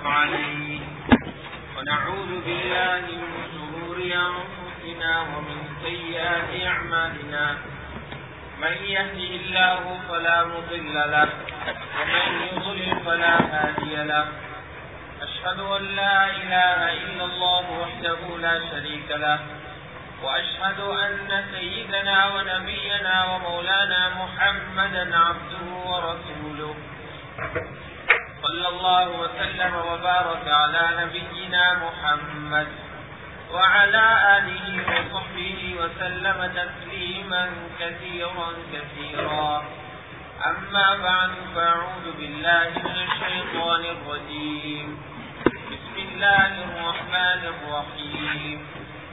عليه ونعوذ بالله من شرور أنفسنا ومن سيئات أعمالنا من يهده الله فلا مضل له ومن يضلل فلا هادي له أشهد أن لا إله إلا الله وحده لا شريك له وأشهد أن سيدنا ونبينا ومولانا محمدا عبده ورسوله صلى الله وسلم وبارك على نبينا محمد وعلى آله وصحبه وسلم تسليما كثيرا كثيرا أما بعد فأعوذ بالله من الشيطان الرجيم بسم الله الرحمن الرحيم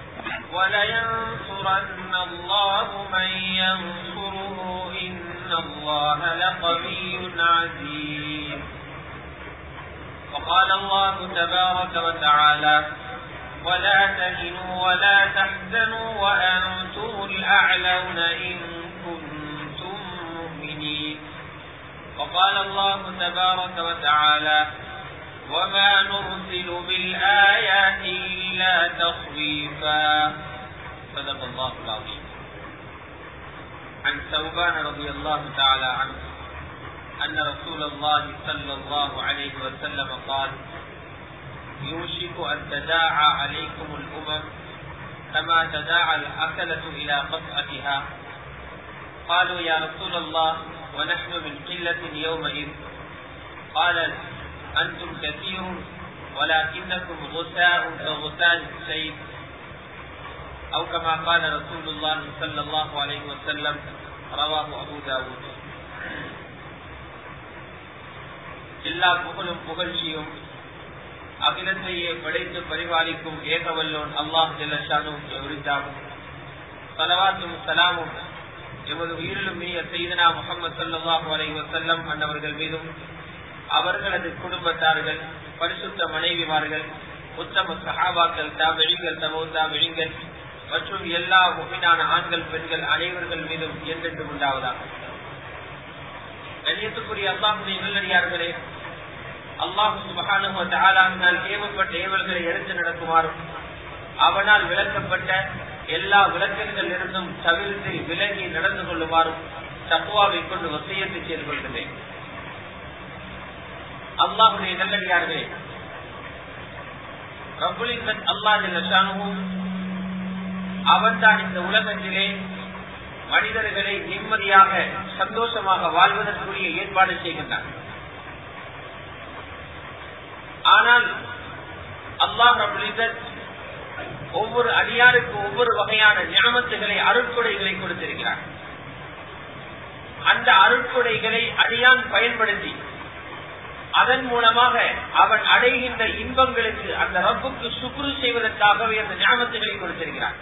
ولينصرن الله من ينصره إن الله لقوي عزيز وقال الله تبارك وتعالى ولا تهنوا ولا تحزنوا وأنتم الأعلون إن كنتم مؤمنين وقال الله تبارك وتعالى وما نرسل بالآيات إلا تخويفا صدق الله العظيم عن ثوبان رضي الله تعالى عنه أن رسول الله صلى الله عليه وسلم قال يوشك أن تداعى عليكم الأمم كما تداعى الأكلة إلى قطعتها قالوا يا رسول الله ونحن من قلة يومئذ قال أنتم كثير ولكنكم غثاء كغثاء السيف أو كما قال رسول الله صلى الله عليه وسلم رواه أبو داود எல்லா புகழும் புகழ்ச்சியும் அகிலத்தையே படைத்து பரிபாலிக்கும் ஏகவல்லோன் அல்லாஹ் ஜல்லஷானும் உரித்தாகும் சலவாத்தும் சலாமும் எமது உயிரிலும் இனிய செய்தனா முகமது சல்லாஹு அலை வசல்லம் அன்னவர்கள் மீதும் அவர்களது குடும்பத்தார்கள் பரிசுத்த மனைவிமார்கள் உத்தம சஹாபாக்கள் தாபிழிகள் தமோ தாபிழிங்கள் மற்றும் எல்லா முகினான ஆண்கள் பெண்கள் அனைவர்கள் மீதும் என்றென்று உண்டாவதாக கண்ணியத்துக்குரிய அல்லாஹுடைய நல்லடியார்களே அல்லாஹு சுபகானால் ஏவப்பட்ட ஏவல்களை எடுத்து நடக்குமாறும் அவனால் விளக்கப்பட்ட எல்லா விளக்கங்கள் இருந்தும் தவிர்த்து விலகி நடந்து கொள்ளுமாறும் தக்குவாவை கொண்டு வசியத்தை செய்து கொள்கிறேன் அல்லாஹுடைய நல்லடியார்களே ரபுலிசன் அல்லாஹ் அவன் தான் இந்த உலகத்திலே மனிதர்களை நிம்மதியாக சந்தோஷமாக வாழ்வதற்குரிய ஏற்பாடு செய்கின்றான் ஆனால் அல்லாஹ் ஒவ்வொரு அடியாருக்கு ஒவ்வொரு வகையான ஞாபகத்துகளை அருட்கொடைகளை கொடுத்திருக்கிறார் அந்த அருட்கொடைகளை அடியான் பயன்படுத்தி அதன் மூலமாக அவன் அடைகின்ற இன்பங்களுக்கு அந்த ரப்புக்கு சுக்குரு செய்வதற்காகவே அந்த ஞாபகத்துகளை கொடுத்திருக்கிறான்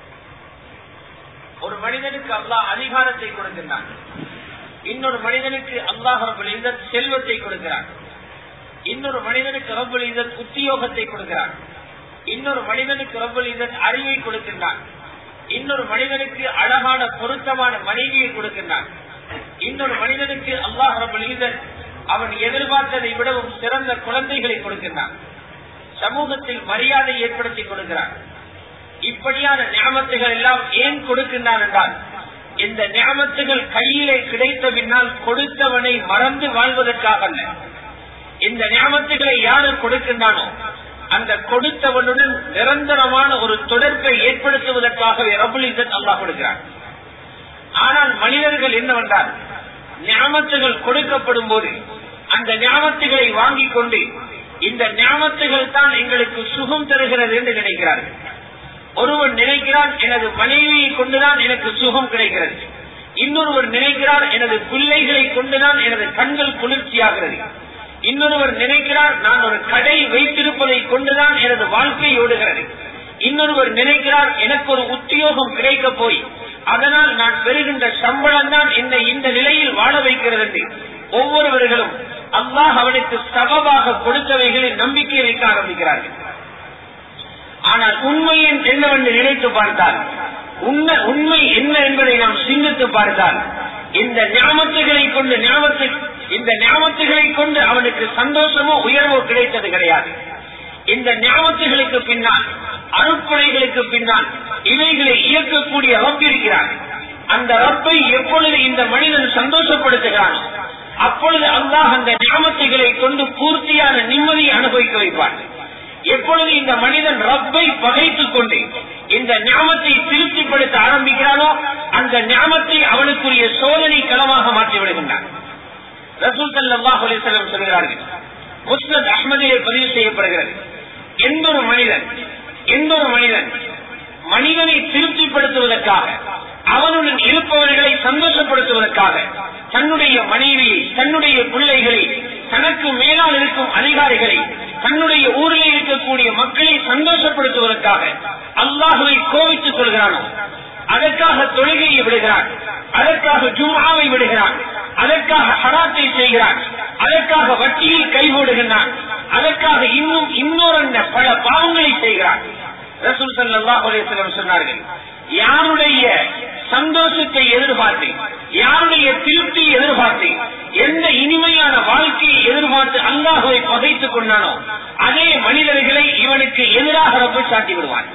ஒரு மனிதனுக்கு அல்லாஹ் அதிகாரத்தை கொடுக்கின்றான் இன்னொரு மனிதனுக்கு அல்லாஹ் செல்வத்தை கொடுக்கிறான் இன்னொரு மனிதனுக்கு ரபுல் இதன் உத்தியோகத்தை கொடுக்கிறான் இன்னொரு மனிதனுக்கு ரபுல் இதன் அறிவை கொடுக்கின்றான் இன்னொரு மனிதனுக்கு அழகான பொருத்தமான மனைவியை கொடுக்கின்றான் இன்னொரு மனிதனுக்கு அல்லாஹ் ரபுல் இதன் அவன் எதிர்பார்த்ததை விடவும் சிறந்த குழந்தைகளை கொடுக்கின்றான் சமூகத்தில் மரியாதை ஏற்படுத்தி கொடுக்கிறான் இப்படியான ஞாபகத்துகள் எல்லாம் ஏன் கொடுக்கின்றான் என்றால் இந்த ஞாபகத்துகள் கையிலே கிடைத்த பின்னால் கொடுத்தவனை மறந்து வாழ்வதற்காக அல்ல இந்த ஞாபகத்துகளை யாரு கொடுக்கின்றானோ அந்த கொடுத்தவனுடன் நிரந்தரமான ஒரு தொடர்பை ஏற்படுத்துவதற்காகவே ரபுலிசன் அல்லா கொடுக்கிறான் ஆனால் மனிதர்கள் என்னவென்றால் ஞாபகத்துகள் கொடுக்கப்படும் போது அந்த ஞாபகத்துகளை வாங்கிக் கொண்டு இந்த ஞாபகத்துகள் தான் எங்களுக்கு சுகம் தருகிறது என்று நினைக்கிறார்கள் ஒருவன் நினைக்கிறான் எனது மனைவியை கொண்டுதான் எனக்கு சுகம் கிடைக்கிறது இன்னொருவர் நினைக்கிறார் எனது பிள்ளைகளை கொண்டுதான் எனது கண்கள் குளிர்ச்சியாகிறது இன்னொருவர் நினைக்கிறார் நான் ஒரு கடை வைத்திருப்பதை கொண்டுதான் எனது வாழ்க்கை ஓடுகிறது இன்னொருவர் நினைக்கிறார் எனக்கு ஒரு உத்தியோகம் கிடைக்க போய் அதனால் நான் பெறுகின்ற சம்பளம் தான் என்னை இந்த நிலையில் வாழ வைக்கிறது என்று ஒவ்வொருவர்களும் அல்லாஹ் அவனுக்கு சபபாக கொடுத்தவைகளில் நம்பிக்கை வைக்க ஆரம்பிக்கிறார்கள் ஆனால் உண்மையின் என்னவென்று நினைத்து பார்த்தால் உண்மை உண்மை என்ன என்பதை நாம் சிந்தித்து பார்த்தால் இந்த ஞாபகங்களை கொண்டு ஞாபகத்தை இந்த ஞாபகத்துகளை கொண்டு அவனுக்கு சந்தோஷமோ உயர்வோ கிடைத்தது கிடையாது இந்த ஞாபகத்துகளுக்கு பின்னால் அருட்படைகளுக்கு பின்னால் இவைகளை இயக்கக்கூடிய ரப் இருக்கிறார் அந்த ரப்பை எப்பொழுது இந்த மனிதன் சந்தோஷப்படுத்துகிறான் அப்பொழுது அல்லாஹ் அந்த ஞாபகத்துகளை கொண்டு பூர்த்தியான நிம்மதியை அனுபவிக்க வைப்பார் எப்பொழுது இந்த மனிதன் ரப்பை பகைத்துக் கொண்டு இந்த ஞாபத்தை திருப்திப்படுத்த ஆரம்பிக்கிறானோ அந்த ஞாபத்தை அவனுக்குரிய சோதனை களமாக மாற்றி விடுகின்றான் ரசூல் சல்லாஹ் அலிசல்லம் சொல்கிறார்கள் முஸ்லத் அஹ்மதிலே பதிவு செய்யப்படுகிறது எந்த ஒரு மனிதன் எந்த ஒரு மனிதன் மனிதனை திருப்திப்படுத்துவதற்காக அவனுடன் இருப்பவர்களை சந்தோஷப்படுத்துவதற்காக தன்னுடைய மனைவியை தன்னுடைய பிள்ளைகளை தனக்கு மேலால் இருக்கும் அதிகாரிகளை தன்னுடைய ஊரில் இருக்கக்கூடிய மக்களை சந்தோஷப்படுத்துவதற்காக அல்லாஹுவை கோவித்துக் கொள்கிறானோ அதற்காக தொழுகையை விடுகிறான் அதற்காக ஜுமாவை விடுகிறான் அதற்காக ஹராத்தை செய்கிறான் அதற்காக வட்டியில் கைகூடுகின்றான் அதற்காக இன்னும் இன்னொரு பல பாவங்களை செய்கிறான் ரசூல் சல்லாஹ் அலிஸ்லம் சொன்னார்கள் யாருடைய சந்தோஷத்தை எதிர்பார்த்து யாருடைய திருப்தி எதிர்பார்த்து எந்த இனிமையான வாழ்க்கையை எதிர்பார்த்து அல்லாஹுவை பகைத்துக் கொண்டானோ அதே மனிதர்களை இவனுக்கு எதிராக ரப்பு சாட்டி விடுவான்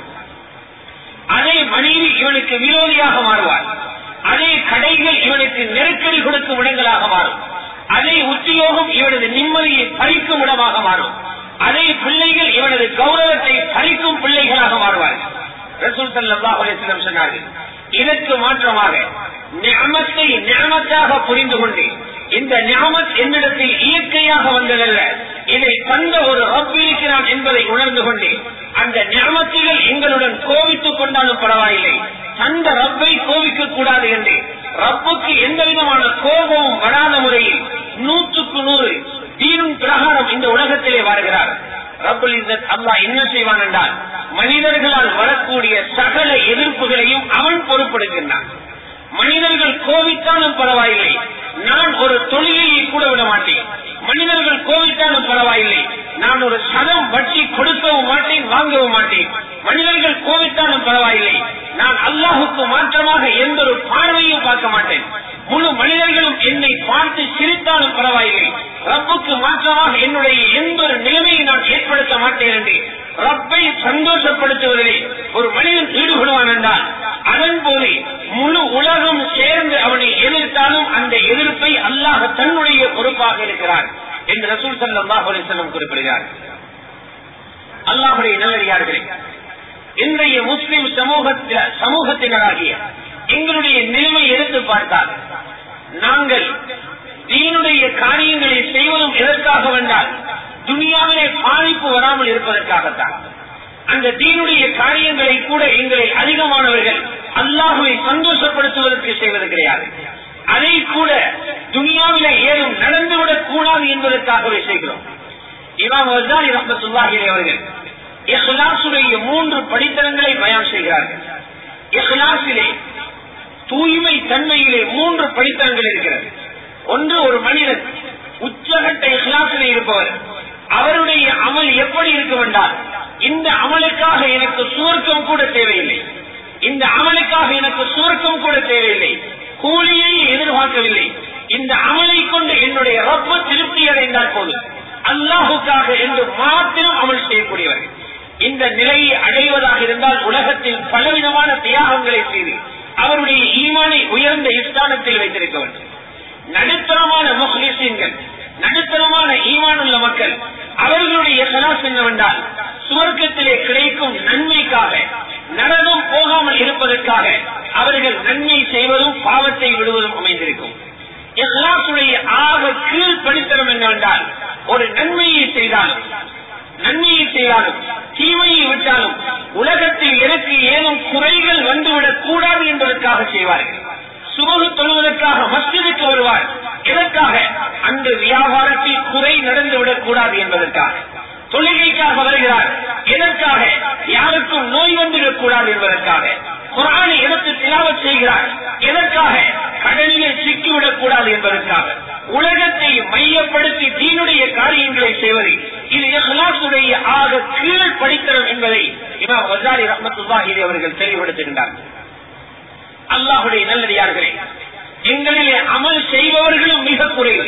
அதே மனைவி இவனுக்கு விரோதியாக மாறுவார் அதே கடைகள் இவனுக்கு நெருக்கடி கொடுக்கும் இடங்களாக மாறும் அதே உத்தியோகம் இவனது நிம்மதியை பறிக்கும் இடமாக மாறும் அதே பிள்ளைகள் இவனது கௌரவத்தை பறிக்கும் பிள்ளைகளாக மாறுவார்கள் ரசூல் சல்லாஹ் அலிஸ்லம் சொன்னார்கள் இதற்கு மாற்றமாக ஞாமத்தை ஞாமத்தாக புரிந்து கொண்டு இந்த ஞாமத் என்னிடத்தில் இயற்கையாக வந்ததல்ல இதை தந்த ஒரு ரப் இருக்கிறான் என்பதை உணர்ந்து கொண்டு அந்த ஞாமத்துகள் எங்களுடன் கோவித்துக் கொண்டாலும் பரவாயில்லை தந்த ரப்பை கோவிக்க கூடாது என்று ரப்புக்கு எந்த விதமான கோபமும் வராத முறையில் நூற்றுக்கு நூறு தீனும் பிரகாரம் இந்த உலகத்திலே வருகிறார் ரப்புல் இஸ்ஸத் அல்லாஹ் என்ன செய்வான் என்றால் மனிதர்களால் வரக்கூடிய சகல எதிர்ப்புகளையும் அவன் பொறுப்படுகின்றான் மனிதர்கள் கோவித்தாலும் பரவாயில்லை நான் ஒரு தொழிலையை கூட விட மாட்டேன் மனிதர்கள் கோவித்தாலும் பரவாயில்லை நான் ஒரு சதம் வட்டி கொடுக்கவும் மாட்டேன் வாங்கவும் மாட்டேன் மனிதர்கள் கோவித்தாலும் பரவாயில்லை நான் அல்லாஹுக்கு மாற்றமாக எந்த ஒரு பார்வையும் பார்க்க மாட்டேன் முழு மனிதர்களும் என்னை பார்த்து சிரித்தாலும் பரவாயில்லை ரப்புக்கு மாற்றமாக என்னுடைய எந்த ஒரு நிலைமையை நான் ஏற்படுத்த மாட்டேன் என்று ரப்பை சந்தோஷப்படுத்துவதில் ஒரு மனிதன் ஈடுபடுவான் என்றால் அதன் போது முழு உலகம் சேர்ந்து அவனை எதிர்த்தாலும் அந்த எதிர்ப்பை அல்லாஹ் தன்னுடைய பொறுப்பாக இருக்கிறார் என்று ரசூல் சல்லாஹ் அலிசல்லம் குறிப்பிடுகிறார் அல்லாஹுடைய நல்லடியார்களே இன்றைய முஸ்லிம் சமூகத்தில சமூகத்தினராகிய எங்களுடைய நிலைமை எடுத்து பார்த்தால் நாங்கள் தீனுடைய காரியங்களை செய்வதும் எதற்காக வந்தால் துனியாவிலே பாதிப்பு வராமல் இருப்பதற்காகத்தான் அந்த தீனுடைய காரியங்களை கூட எங்களை அதிகமானவர்கள் அல்லாஹுவை சந்தோஷப்படுத்துவதற்கு செய்வது கிடையாது அதை கூட துனியாவில ஏதும் நடந்துவிடக் கூடாது என்பதற்காகவே செய்கிறோம் இமாம் வசாரி ரஹமத்துல்லாஹிலே அவர்கள் இஹ்லாசுடைய மூன்று படித்தரங்களை பயான் செய்கிறார்கள் இஹ்லாசிலே தூய்மை தன்மையிலே மூன்று படித்தரங்கள் இருக்கிறது ஒன்று ஒரு மனிதன் உச்சகட்ட இஹ்லாசிலே இருப்பவர் அவருடைய அமல் எப்படி இருக்கும் என்றால் இந்த அமலுக்காக எனக்கு சுவர்க்கம் கூட தேவையில்லை இந்த அமலுக்காக எனக்கு சுவர்க்கம் கூட தேவையில்லை கூலியை எதிர்பார்க்கவில்லை இந்த அமலை கொண்டு என்னுடைய ரப்ப திருப்தி அடைந்தால் போதும் அல்லாஹுக்காக என்று மாத்திரம் அமல் செய்யக்கூடியவர்கள் இந்த நிலையை அடைவதாக இருந்தால் உலகத்தில் பலவிதமான தியாகங்களை செய்து அவருடைய ஈமானை உயர்ந்த இஸ்தானத்தில் வைத்திருக்க வேண்டும் நடுத்தரமான முஸ்லிசீன்கள் நடுத்தரமான ஈமானுள்ள மக்கள் அவர்களுடைய சலாஸ் என்னவென்றால் சுவர்க்கத்திலே கிடைக்கும் நன்மைக்காக நரகம் போகாமல் இருப்பதற்காக அவர்கள் நன்மை செய்வதும் பாவத்தை விடுவதும் அமைந்திருக்கும் இஸ்லாசுடைய ஆக கீழ் படித்தரம் என்னவென்றால் ஒரு நன்மையை செய்தாலும் நன்மையை செய்தாலும் தீமையை விட்டாலும் உலகத்தில் எனக்கு ஏதும் குறைகள் வந்துவிடக் கூடாது என்பதற்காக செய்வார்கள் சுமகு தொழுவதற்காக மஸ்ஜிதுக்கு வருவார் எதற்காக அந்த வியாபாரத்தில் குறை நடந்துவிடக் கூடாது என்பதற்காக தொழுகைக்காக வருகிறார் எதற்காக யாருக்கும் நோய் வந்துவிடக் கூடாது என்பதற்காக குரானை எடுத்து திலாவத் செய்கிறார் எதற்காக கடலிலே சிக்கிவிடக் கூடாது என்பதற்காக உலகத்தை மையப்படுத்தி தீனுடைய காரியங்களை செய்வது இது இஹ்லாசுடைய ஆக கீழ் படித்தரம் என்பதை இமாம் வசாரி ரஹமத்துல்லாஹி அவர்கள் தெளிவுபடுத்துகின்றார்கள் அல்லாஹுடைய நல்லடியார்களே எங்களிலே அமல் செய்பவர்களும் மிக குறைவு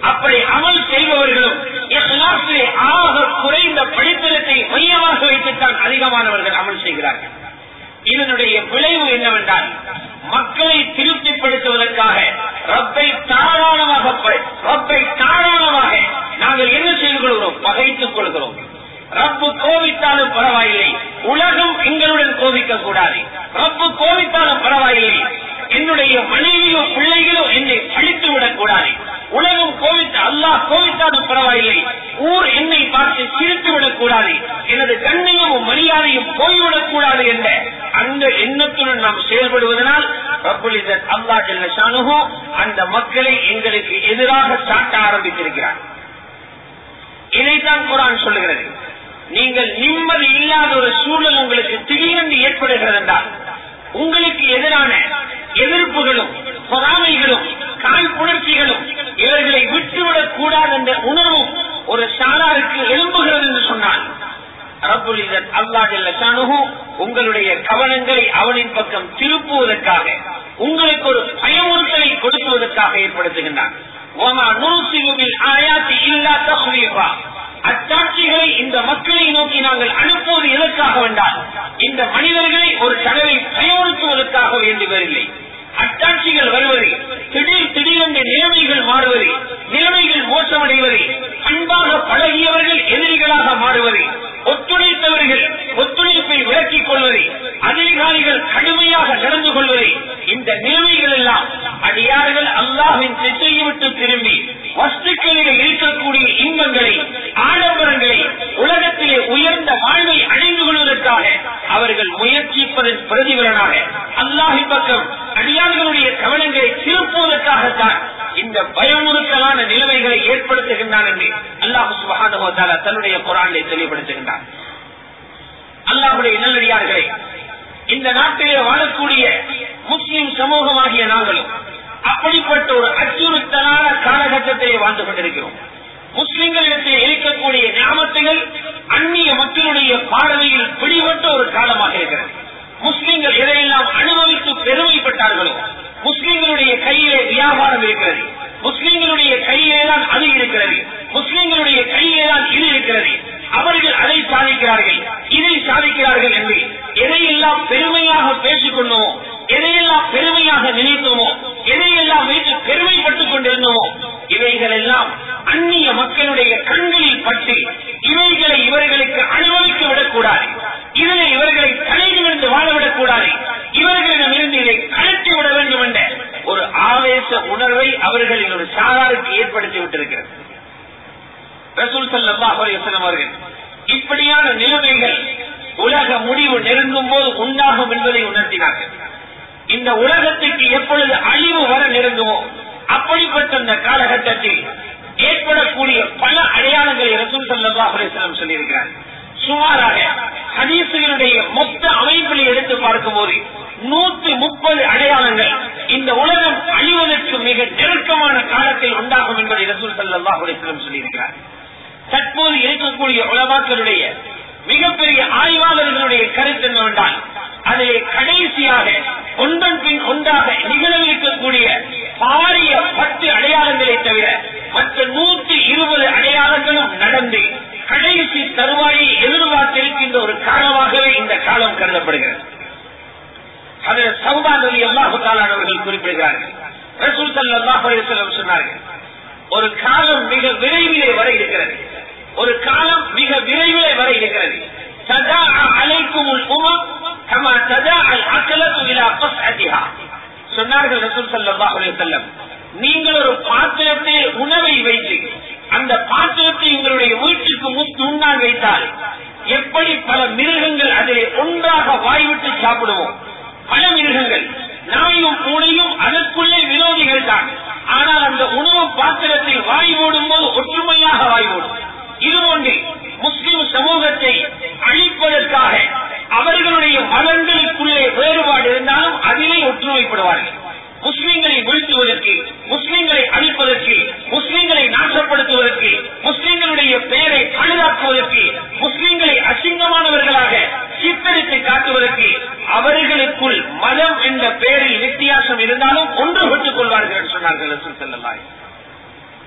அப்படி அமல் செய்பவர்களும் இஸ்லாத்திலே ஆக குறைந்த படித்தனத்தை மையமாக வைத்துத்தான் அதிகமானவர்கள் அமல் செய்கிறார்கள் இதனுடைய விளைவு என்னவென்றால் மக்களை திருப்திப்படுத்துவதற்காக ரப்பை தாராளமாக ப- ரப்பை தாராளமாக நாங்கள் என்ன செய்து கொள்கிறோம் பகைத்துக் கொள்கிறோம் ரப்பு கோவித்தாலும் பரவாயில்லை உலகம் எங்களுடன் கோவிக்க கூடாது ரப்பு கோவித்தாலும் பரவாயில்லை என்னுடைய மனைவியோ பிள்ளைகளோ என்னை அழித்து விடக் கூடாது உலகம் கோவித்த அல்லாஹ் கோவித்தாலும் பரவாயில்லை ஊர் என்னை பார்த்து சிரித்து விடக் கூடாது எனது கண்ணையும் மரியாதையும் போய்விடக் கூடாது என்ற அந்த எண்ணத்துடன் நாம் செயல்படுவதனால் ரப்புல் இஸ்ஸத் அல்லாஹ் ஜல்ல ஷானுஹு அந்த மக்களை எங்களுக்கு எதிராக சாட்ட ஆரம்பித்திருக்கிறார் இதைத்தான் குரான் சொல்லுகிறது நீங்கள் நிம்மதி இல்லாத ஒரு சூழல் உங்களுக்கு திடீரென்று ஏற்படுகிறது என்றால் உங்களுக்கு எதிரான எதிர்ப்புகளும் பொறாமைகளும் காழ்ப்புணர்ச்சிகளும் இவர்களை விட்டுவிடக் கூடாது என்ற உணர்வும் ஒரு சாலாருக்கு எழும்புகிறது என்று சொன்னால் ரப்புல் இஸ்ஸத் அல்லாஹ் ஜல்ல ஷானுஹு உங்களுடைய கவனங்களை அவனின் பக்கம் திருப்புவதற்காக உங்களுக்கு ஒரு பயமுறுத்தலை கொடுக்குவதற்காக ஏற்படுத்துகின்றான் وَمَا نُرْسِلُ بِالْآيَاتِ إِلَّا تَخْوِيفًا அச்சாட்சிகளை இந்த மக்களை நோக்கி நாங்கள் அனுப்புவது எதற்காக வேண்டால் இந்த மனிதர்களை ஒரு தடவை பயமுறுத்துவதற்காக வேண்டி வரவில்லை அச்சாட்சிகள் வருவது திடீர் திடீரென்று நிலைமைகள் மாறுவது நிலைமைகள் மோசமடைவது அன்பாக பழகியவர்கள் எதிரிகளாக மாறுவது ஒத்துழைத்தவர்கள் ஒத்துழைப்பை விலக்கிக் கொள்வது அதிகாரிகள் கடுமையாக நடந்து கொள்வது இந்த நிலைமைகள் எல்லாம் அடியார்கள் அல்லாஹின் திசையை விட்டு திரும்பி வஸ்துக்களில் இருக்கக்கூடிய இன்பங்களை ஆடம்பரங்களை உலகத்திலே உயர்ந்த வாழ்வை அடைந்து கொள்வதற்காக அவர்கள் முயற்சிப்பதன் பிரதிபலனாக அல்லாஹின் பக்கம் அடியார்களுடைய கவனங்களை திருப்புவதற்காகத்தான் இந்த பயமுறுத்தலான நிலைமைகளை ஏற்படுத்துகின்றான் என்று அல்லாஹு சுபஹானஹு வ தஆலா தன்னுடைய குரானிலே தெளிவுபடுத்துகின்றான் அல்லாஹுடைய நல்லடியார்களே இந்த நாட்டிலே வாழக்கூடிய முஸ்லிம் சமூகமாகிய நாங்களும் அப்படிப்பட்ட ஒரு அச்சுறுத்தலான காலகட்டத்திலே வாழ்ந்து கொண்டிருக்கிறோம் முஸ்லிம்களிடத்தில் இருக்கக்கூடிய ஞாபகங்கள் அந்நிய மக்களுடைய பார்வையில் பிடிபட்ட ஒரு காலமாக இருக்கிறது முஸ்லிம்கள் எதையெல்லாம் அனுபவித்து பெருமைப்பட்டார்களோ முஸ்லிம்களுடைய கையிலே வியாபாரம் இருக்கிறது முஸ்லிம்களுடைய கையிலே தான் அது இருக்கிறது முஸ்லிம்களுடைய கையிலே தான் இது இருக்கிறது அவர்கள் அதை சாதிக்கிறார்கள் இதை சாதிக்கிறார்கள் என்று எதையெல்லாம் பெருமையாக பேசிக் கொண்டோமோ எதையெல்லாம் பெருமையாக நினைத்தோமோ எதையெல்லாம் வைத்து பெருமைப்பட்டுக் கொண்டிருந்தோமோ இவைகள் எல்லாம் அந்நிய மக்களுடைய கண்களில் பட்டு இவைகளை இவர்களுக்கு அனுபவிக்க விடக்கூடாது இதில் இவர்களை தலையிலிருந்து வாழவிடக் கூடாது இவர்களிடமிருந்து இதை கழற்றி விட வேண்டும் என்ற ஒரு ஆவேச உணர்வை அவர்களின் ஒரு சாராருக்கு ஏற்படுத்தி விட்டிருக்கிறது ரசூல் ஸல்லல்லாஹு அலைஹி வஸல்லம் அவர்கள் இப்படியான நிலைமைகள் உலக முடிவு நெருங்கும் போது உண்டாகும் என்பதை உணர்த்தினார்கள் இந்த உலகத்துக்கு எப்பொழுது அழிவு வர நெருங்குமோ அப்படிப்பட்ட அந்த காலகட்டத்தில் ஏற்படக்கூடிய பல அடையாளங்களை ரசூல் ஸல்லல்லாஹு அலைஹி வஸல்லம் சொல்லியிருக்கிறார் சுமாராக ஹதீசுகளுடைய மொத்த அமைப்பில் எடுத்து பார்க்கும்போது நூத்தி முப்பது அடையாளங்கள் இந்த உலகம் அழிவதற்கு மிக நெருக்கமான காலத்தில் உண்டாகும் என்பதை ரசூல் ஸல்லல்லாஹு அலைஹி வஸல்லம் சொல்லியிருக்கிறார் தற்போது இருக்கக்கூடிய உலமாக்களுடைய மிகப்பெரிய ஆய்வாளர்களுடைய கருத்து என்னவென்றால் அதிலே கடைசியாக ஒன்றன் பின் ஒன்றாக நிகழவிருக்கக்கூடிய பாரிய பத்து அடையாளங்களை தவிர மற்ற நூற்றி இருபது அடையாளங்களும் நடந்து கடைசி தருவாயை எதிர்பார்த்திருக்கின்ற ஒரு காலமாகவே இந்த காலம் கருதப்படுகிறது அதில் சௌபான் அலி அல்லாஹு அவர்கள் குறிப்பிடுகிறார்கள் ரசூல் ஸல்லல்லாஹு அலைஹி வஸல்லம் சொன்னார்கள் ஒரு காலம் மிக விரைவிலே வர இருக்கிறது ஒரு காலம் மிக விரைவிலே வர இருக்கிறது சதா அலைக்கும் உமம் கமா சதா அல் அகலத்து இலா கஸ்அதிஹா சொன்னார்கள் ரசூல் ஸல்லல்லாஹு அலைஹி வஸல்லம் நீங்கள் ஒரு பாத்திரத்தில் உணவை வைத்து அந்த பாத்திரத்தை உங்களுடைய வீட்டுக்கு முன் முன்னால் வைத்தால் எப்படி பல மிருகங்கள் அதிலே ஒன்றாக வாய்விட்டு சாப்பிடுவோம் பல மிருகங்கள் நாயும் பூனையும் அதற்குள்ளே விரோதிகள் தான் ஆனால் அந்த உணவு பாத்திரத்தில் வாய் ஓடும் போது ஒற்றுமையாக வாய் ஓடும் இது ஒன்று முஸ்லிம் சமூகத்தை அழிப்பதற்காக அவர்களுடைய மதங்களுக்குள்ளே வேறுபாடு இருந்தாலும் அதிலே ஒற்றுமைப்படுவார்கள் முஸ்லிம்களை வீழ்த்துவதற்கு முஸ்லிம்களை அழிப்பதற்கு முஸ்லிம்களை நாசப்படுத்துவதற்கு முஸ்லிம்களுடைய பெயரை பாதுகாக்குவதற்கு முஸ்லிம்களை அசிங்கமானவர்களாக சித்தரித்து காட்டுவதற்கு அவர்களுக்குள் மதம் என்ற பெயரில் வித்தியாசம் இருந்தாலும் ஒன்றுபட்டுக் கொள்வார்கள் என்று சொன்னார்கள் ரசூல் ஸல்லல்லாஹு அலைஹி வஸல்லம்.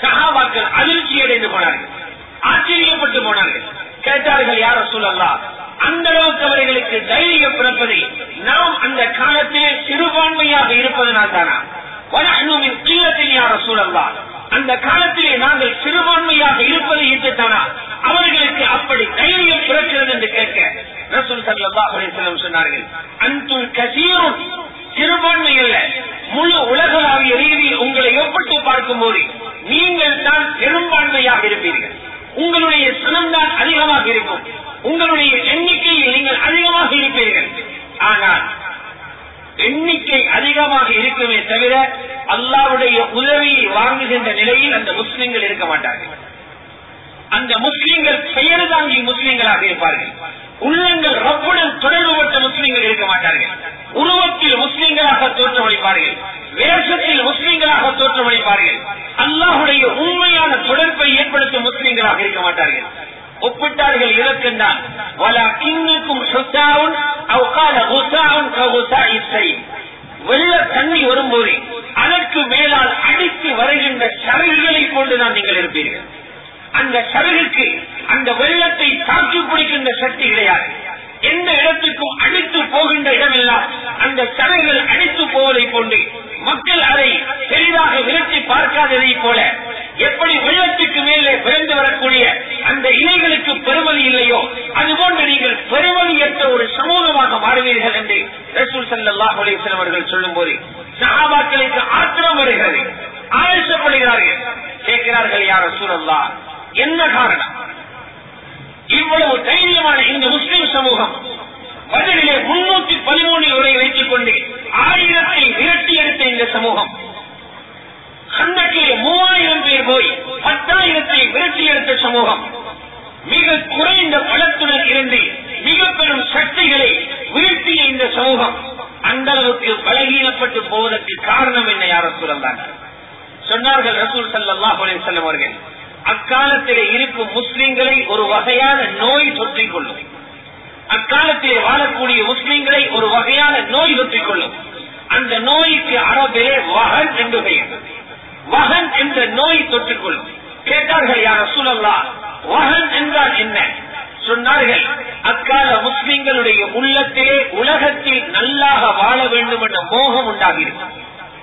சகாபாக்கள் அதிர்ச்சி அடைந்து போனார்கள் ஆச்சரியப்பட்டு போனார்கள் கேட்டார்கள் யார சொல்லலாம் அந்த அளவுக்கு அவர்களுக்கு தைரியம் பிறப்பதை நாம் அந்த காலத்திலே சிறுபான்மையாக இருப்பதனால் தானா வனஹ்னுமின் கீழத்தில் யார சூழல்லாம் அந்த காலத்திலே நாங்கள் சிறுபான்மையாக இருப்பதை இட்டுத்தானா அவர்களுக்கு அப்படி தைரியம் பிறக்கிறது என்று கேட்க ரசூல் சல்லாஹ் அலிஸ்லம் சொன்னார்கள் அன்துல் கசீரும் சிறுபான்மை அல்ல முழு உலகளாவிய ரீதியில் உங்களை ஒப்பிட்டு பார்க்கும் போது நீங்கள் தான் பெரும்பான்மையாக இருப்பீர்கள் உங்களுடைய சனம்தான் அதிகமாக இருக்கும் உங்களுடைய எண்ணிக்கையில் நீங்கள் அதிகமாக இருப்பீர்கள் ஆனால் எண்ணிக்கை அதிகமாக இருக்குமே தவிர அல்லாவுடைய உதவியை வாங்குகின்ற நிலையில் அந்த முஸ்லிம்கள் இருக்க மாட்டார்கள் அந்த முஸ்லிம்கள் பெயர் தாங்கி முஸ்லிம்களாக இருப்பார்கள் உள்ளங்கள் ரப்புடன் தொடர்புபட்ட முஸ்லிம்கள் இருக்க மாட்டார்கள் உருவத்தில் முஸ்லிம்களாக தோற்றமளிப்பார்கள் வேஷத்தில் முஸ்லிம்களாக தோற்றமளிப்பார்கள் அல்லாஹுடைய உண்மையான தொடர்பை ஏற்படுத்தும் முஸ்லிம்களாக இருக்க மாட்டார்கள் ஒப்பிட்டார்கள் இலக்கென்றால் வல இன்னுக்கும் சுத்தாவும் அவுகால உசாவும் கவுசா வெள்ள தண்ணி வரும்போது அதற்கு மேலால் அடித்து வருகின்ற சரகுகளை கொண்டுதான் நீங்கள் இருப்பீர்கள் அந்த சரகுக்கு அந்த வெள்ளத்தை தாக்கி பிடிக்கின்ற சக்தி கிடையாது எந்த இடத்துக்கும் அடித்து போகின்ற இடமெல்லாம் அந்த சரகுகள் அடித்து போவதை கொண்டு மக்கள் அதை பெரிதாக விரட்டி பார்க்காததை போல எப்படி வெள்ளத்துக்கு மேலே பிறந்து வரக்கூடிய அந்த இலைகளுக்கு பெருமதி இல்லையோ அதுபோன்று நீங்கள் பெருமதியற்ற ஒரு சமூகமாக மாறுவீர்கள் என்று ரசூல் சல்லாஹ் அலிஸ்லாம் அவர்கள் சொல்லும் போது சகாபாக்களுக்கு ஆத்திரம் வருகிறது ஆவேசப்படுகிறார்கள் கேட்கிறார்கள் யார் சூழல்லா என்ன காரணம் இவ்வளவு தைரியமான இந்த முஸ்லிம் சமூகம் பதிலிலே முன்னூத்தி பதிமூணு வரை வைத்துக் கொண்டு ஆயிரத்தை விரட்டி எடுத்த இந்த சமூகம் கண்டக்கிலே மூவாயிரம் பேர் போய் பத்தாயிரத்தை விரட்டி எடுத்த சமூகம் மிக குறைந்த பலத்துடன் இருந்து மிக பெரும் சக்திகளை விரட்டிய இந்த சமூகம் அந்த அளவுக்கு பலகீனப்பட்டு போவதற்கு காரணம் என்ன யார சொல்லலாம் சொன்னார்கள் ரசூல் சல்லாஹ் அலிசல்லம் அவர்கள் அக்காலத்திலே இருக்கும் முஸ்லிம்களை ஒரு வகையான நோய் தொற்றிக் கொள்ளும் அக்காலத்திலே வாழக்கூடிய முஸ்லிம்களை ஒரு வகையான நோய் தொற்றிக் கொள்ளும் அந்த நோய்க்கு அரபிலே வகன் என்று பெயர் வகன் என்ற நோய் தொற்றிக் கொள்ளும் கேட்டார்கள் யார் சூழல்லா வகன் என்றால் என்ன சொன்னார்கள் அக்கால முஸ்லிம்களுடைய உள்ளத்திலே உலகத்தில் நல்லாக வாழ வேண்டும் என்ற மோகம் உண்டாகியிருக்கும்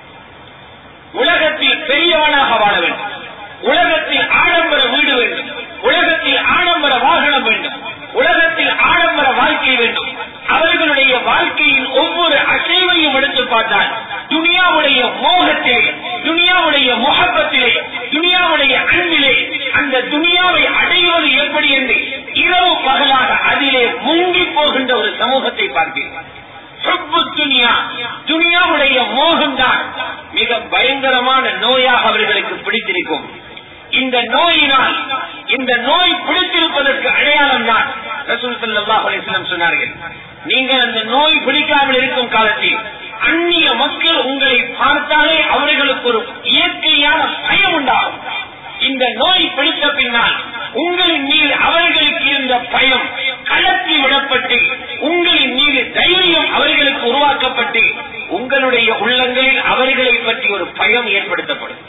உலகத்தில் பெரியவனாக வாழ வேண்டும் உலகத்தில் ஆடம்பர வீடு வேண்டும் உலகத்தில் ஆடம்பர வாகனம் வேண்டும் உலகத்தில் ஆடம்பர வாழ்க்கை வேண்டும் அவர்களுடைய வாழ்க்கையின் ஒவ்வொரு அசைவையும் எடுத்து பார்த்தால் துனியாவுடைய மோகத்திலே துனியாவுடைய முகப்பத்திலே துனியாவுடைய அன்பிலே அந்த துனியாவை அடைவது எப்படி என்று இரவு பகலாக அதிலே முங்கி போகின்ற ஒரு சமூகத்தை பார்ப்பீர்கள் சொப்பு துனியா துனியாவுடைய மோகம்தான் மிக பயங்கரமான நோயாக அவர்களுக்கு பிடித்திருக்கும் இந்த நோயினால் இந்த நோய் பிடித்திருப்பதற்கு அடையாளம் தான் ரசூல் சல்லாஹ் அலிஸ்லம் சொன்னார்கள் நீங்கள் அந்த நோய் பிடிக்காமல் இருக்கும் காலத்தில் அந்நிய மக்கள் உங்களை பார்த்தாலே அவர்களுக்கு ஒரு இயற்கையான பயம் உண்டாகும் இந்த நோய் பிடித்த பின்னால் உங்களின் மீது அவர்களுக்கு இருந்த பயம் கலத்தி விடப்பட்டு உங்களின் மீது தைரியம் அவர்களுக்கு உருவாக்கப்பட்டு உங்களுடைய உள்ளங்களில் அவர்களை பற்றி ஒரு பயம் ஏற்படுத்தப்படும்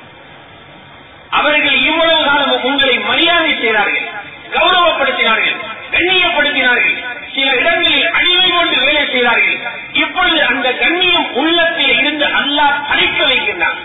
அவர்கள் இவ்வளவு காலம் உங்களை மரியாதை செய்தார்கள் கௌரவப்படுத்தினார்கள் கண்ணியப்படுத்தினார்கள் சில இடங்களில் அடிமை கொண்டு வேலை செய்தார்கள் இப்பொழுது அந்த கண்ணியம் உள்ளத்தில் இருந்து அல்லாஹ் படைக்க வைக்கின்றான்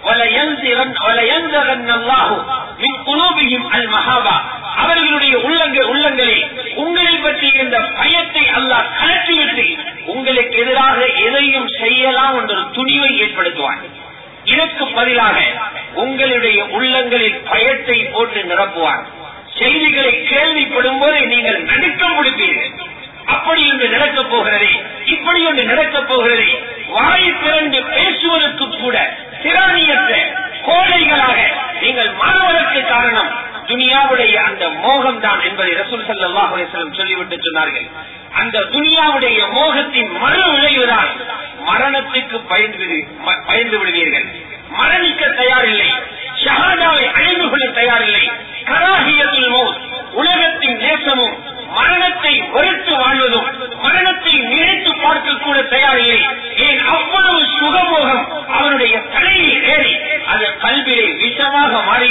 அவர்களுடைய உள்ளங்கள் உள்ளங்களே உங்களை பற்றி இருந்த பயத்தை அல்லாஹ் கலற்றிவிட்டு உங்களுக்கு எதிராக எதையும் செய்யலாம் என்ற துணிவை ஏற்படுத்துவான் இதற்கு பதிலாக உங்களுடைய உள்ளங்களில் பயத்தை போட்டு நிரப்புவார் செய்திகளை கேள்விப்படும் போது நீங்கள் நடுக்கம் கொடுப்பீர்கள் அப்படி ஒன்று நடக்கப் போகிறதே இப்படி ஒன்று நடக்கப் போகிறதே வாய் திறந்து பேசுவதற்கு கூட திராணியற்ற கோழைகளாக நீங்கள் மாறுவதற்கு காரணம் துனியாவுடைய அந்த மோகம் தான் என்பதை ரசூல் சல்லாஹ் அலிஸ்லம் சொல்லிவிட்டு சொன்னார்கள் அந்த துனியாவுடைய மோகத்தின் மறு விளைவுதான் மரணத்துக்கு பயந்து பயந்து விடுவீர்கள் மரணிக்க தயாரில்லை ஷஹாதாவை அழிந்து கொள்ள தயாரில்லை கராகியத்தில் மோத் உலகத்தின் நேசமும் மரணத்தை வெறுத்து வாழ்வதும் மரணத்தை நினைத்து பார்க்க கூட தயாரில்லை ஏன் அவ்வளவு சுகமோகம் அவனுடைய தலையில் ஏறி அது கல்வியை விஷமாக மாறி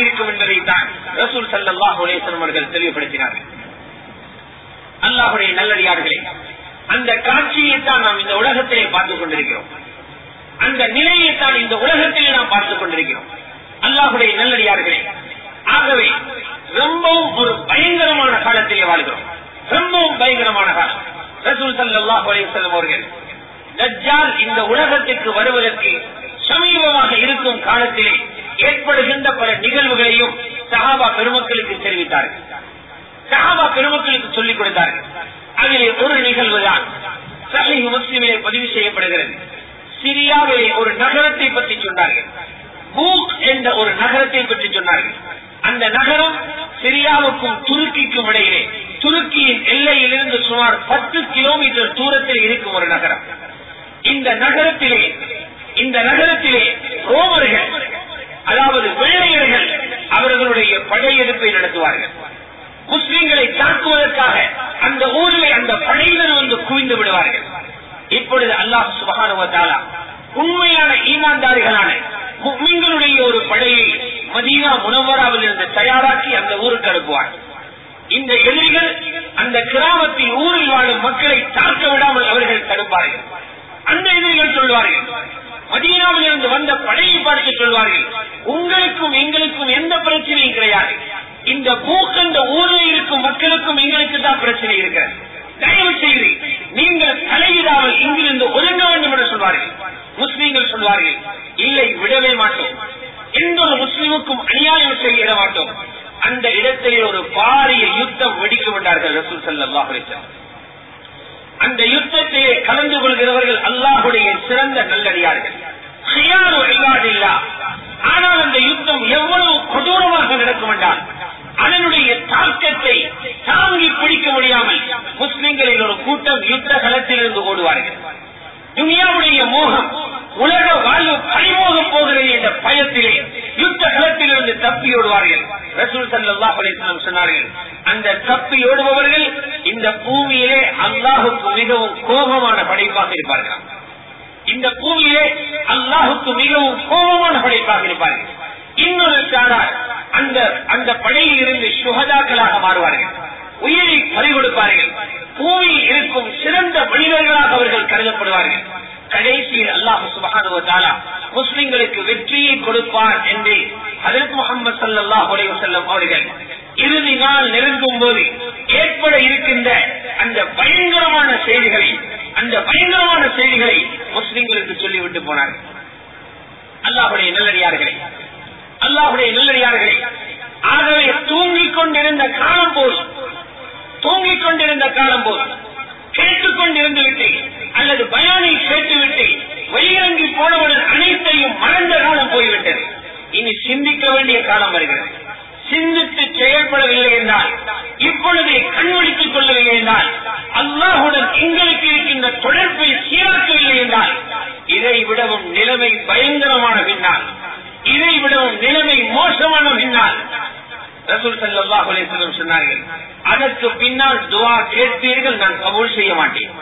ரசூல் சல்லாஹ் அலேஸ்வரம் அவர்கள் தெளிவுபடுத்தினார்கள் அல்லாஹுடைய நல்லடியார்களே அந்த காட்சியை தான் நாம் இந்த உலகத்திலே பார்த்துக் கொண்டிருக்கிறோம் அந்த நிலையை தான் இந்த உலகத்திலே நாம் பார்த்துக் கொண்டிருக்கிறோம் அல்லாஹுடைய நல்லடியார்களே ஆகவே ரொம்பவும் ஒரு பயங்கரமான காலத்திலே வாழ்கிறோம் ரொம்பவும் பயங்கரமான காலம் ரசூல் சல்லாஹ் அலேஸ்வரம் அவர்கள் தஜ்ஜால் இந்த உலகத்திற்கு வருவதற்கு சமீபமாக இருக்கும் காலத்திலே ஏற்படுகின்ற பல நிகழ்வுகளையும் சஹாபா பெருமக்களுக்கு தெரிவித்தார்கள் சஹாபா பெருமக்களுக்கு சொல்லிக் கொடுத்தார்கள் அதிலே ஒரு நிகழ்வு தான் சஹி முஸ்லிமிலே பதிவு செய்யப்படுகிறது சிரியாவிலே ஒரு நகரத்தை பற்றி சொன்னார்கள் பூக் என்ற ஒரு நகரத்தை பற்றி சொன்னார்கள் அந்த நகரம் சிரியாவுக்கும் துருக்கிக்கும் இடையிலே துருக்கியின் எல்லையிலிருந்து சுமார் பத்து கிலோமீட்டர் தூரத்தில் இருக்கும் ஒரு நகரம் இந்த நகரத்திலே இந்த நகரத்திலே ரோமர்கள் அதாவது வெள்ளையர்கள் அவர்களுடைய படையெடுப்பை நடத்துவார்கள் முஸ்லிம்களை தாக்குவதற்காக அந்த ஊரிலே அந்த படையினர் வந்து குவிந்து விடுவார்கள் இப்பொழுது அல்லாஹ் சுபகானுவத்தாலா உண்மையான ஈமான்தாரிகளான முக்மீன்களுடைய ஒரு படையை மதீனா முனவராவில் இருந்து தயாராக்கி அந்த ஊருக்கு அனுப்புவார் இந்த எதிரிகள் அந்த கிராமத்தில் ஊரில் வாழும் மக்களை தாக்க விடாமல் அவர்கள் தடுப்பார்கள் அந்த எதிரிகள் சொல்வார்கள் மதீனாவில் இருந்து வந்த படையை பார்த்து சொல்வார்கள் உங்களுக்கும் எங்களுக்கும் எந்த பிரச்சனையும் கிடையாது இந்த பூக்கண்ட ஊரில் இருக்கும் மக்களுக்கும் எங்களுக்கு தான் பிரச்சனை இருக்கிறது தயவு செய்து நீங்கள் தலையிடாமல் இங்கிருந்து ஒதுங்க வேண்டும் என்று சொல்வார்கள் முஸ்லீம்கள் சொல்வார்கள் இல்லை விடவே மாட்டோம் எந்த ஒரு முஸ்லீமுக்கும் அநியாயம் செய்ய மாட்டோம் அந்த இடத்திலே ஒரு பாரிய யுத்தம் வெடிக்க விட்டார்கள் ரசூல் சல்லாஹ் அந்த யுத்தத்திலே கலந்து கொள்கிறவர்கள் அல்லாஹுடைய சிறந்த நல்லடியார்கள் ஆனால் அந்த யுத்தம் எவ்வளவு கொடூரமாக நடக்கும் என்றால் அதனுடைய தாக்கத்தை தாங்கி பிடிக்க முடியாமல் முஸ்லிம்களின் ஒரு கூட்டம் யுத்த களத்திலிருந்து ஓடுவார்கள் துனியாவுடைய மோகம் உலக வாழ்வு பறிமோக போகிறது என்ற பயத்திலே யுத்த களத்திலிருந்து தப்பி ஓடுவார்கள் ரசூல் சல்லாஹ் அலிஸ்லாம் சொன்னார்கள் அந்த தப்பி ஓடுபவர்கள் இந்த பூமியிலே அல்லாஹுக்கு மிகவும் கோபமான படைப்பாக இருப்பார்கள் இந்த பூமியிலே அல்லாஹுக்கு மிகவும் கோபமான படைப்பாக இருப்பார்கள் இன்னொரு சாரார் அந்த அந்த படையில் இருந்து சுகதாக்களாக மாறுவார்கள் உயிரை பறிகொடுப்பார்கள் பூமியில் இருக்கும் சிறந்த மனிதர்களாக அவர்கள் கருதப்படுவார்கள் கடைசியில் அல்லாஹு சுபகானுவத்தாலா முஸ்லிம்களுக்கு வெற்றியை கொடுப்பார் என்று அதற்கு முகமது சல்லாஹ் செல்லம் அவர்கள் இறுதி நாள் நெருங்கும் போது ஏற்பட இருக்கின்ற அந்த பயங்கரமான செய்திகளை அந்த பயங்கரமான செய்திகளை முஸ்லிம்களுக்கு சொல்லிவிட்டு போனார்கள் அல்லாஹுடைய நல்லடியார்களே அல்லாஹுடைய நல்லடியார்களே ஆகவே தூங்கிக் கொண்டிருந்த காலம் போல் தூங்கிக் கொண்டிருந்த காலம் போல் கேட்டுக் கொண்டிருந்து விட்டு அல்லது பயானை கேட்டுவிட்டு வெளியிறங்கி போனவுடன் அனைத்தையும் மறந்த காலம் போய்விட்டது இனி சிந்திக்க வேண்டிய காலம் வருகிறது சிந்தித்து செயல்படவில்லை என்றால் இப்பொழுதே கண்விழித்துக் கொள்ளவில்லை என்றால் அல்லாஹுடன் எங்களுக்கு இருக்கின்ற தொடர்பை சீராக்கவில்லை என்றால் இதை விடவும் நிலைமை பயங்கரமான பின்னால் இதை விடவும் நிலைமை மோசமான பின்னால் ரசூல் சல்லாஹ் அலிஸ்லம் சொன்னார்கள் அதற்கு பின்னால் துவா கேட்பீர்கள் நான் கபூல் செய்ய மாட்டேன்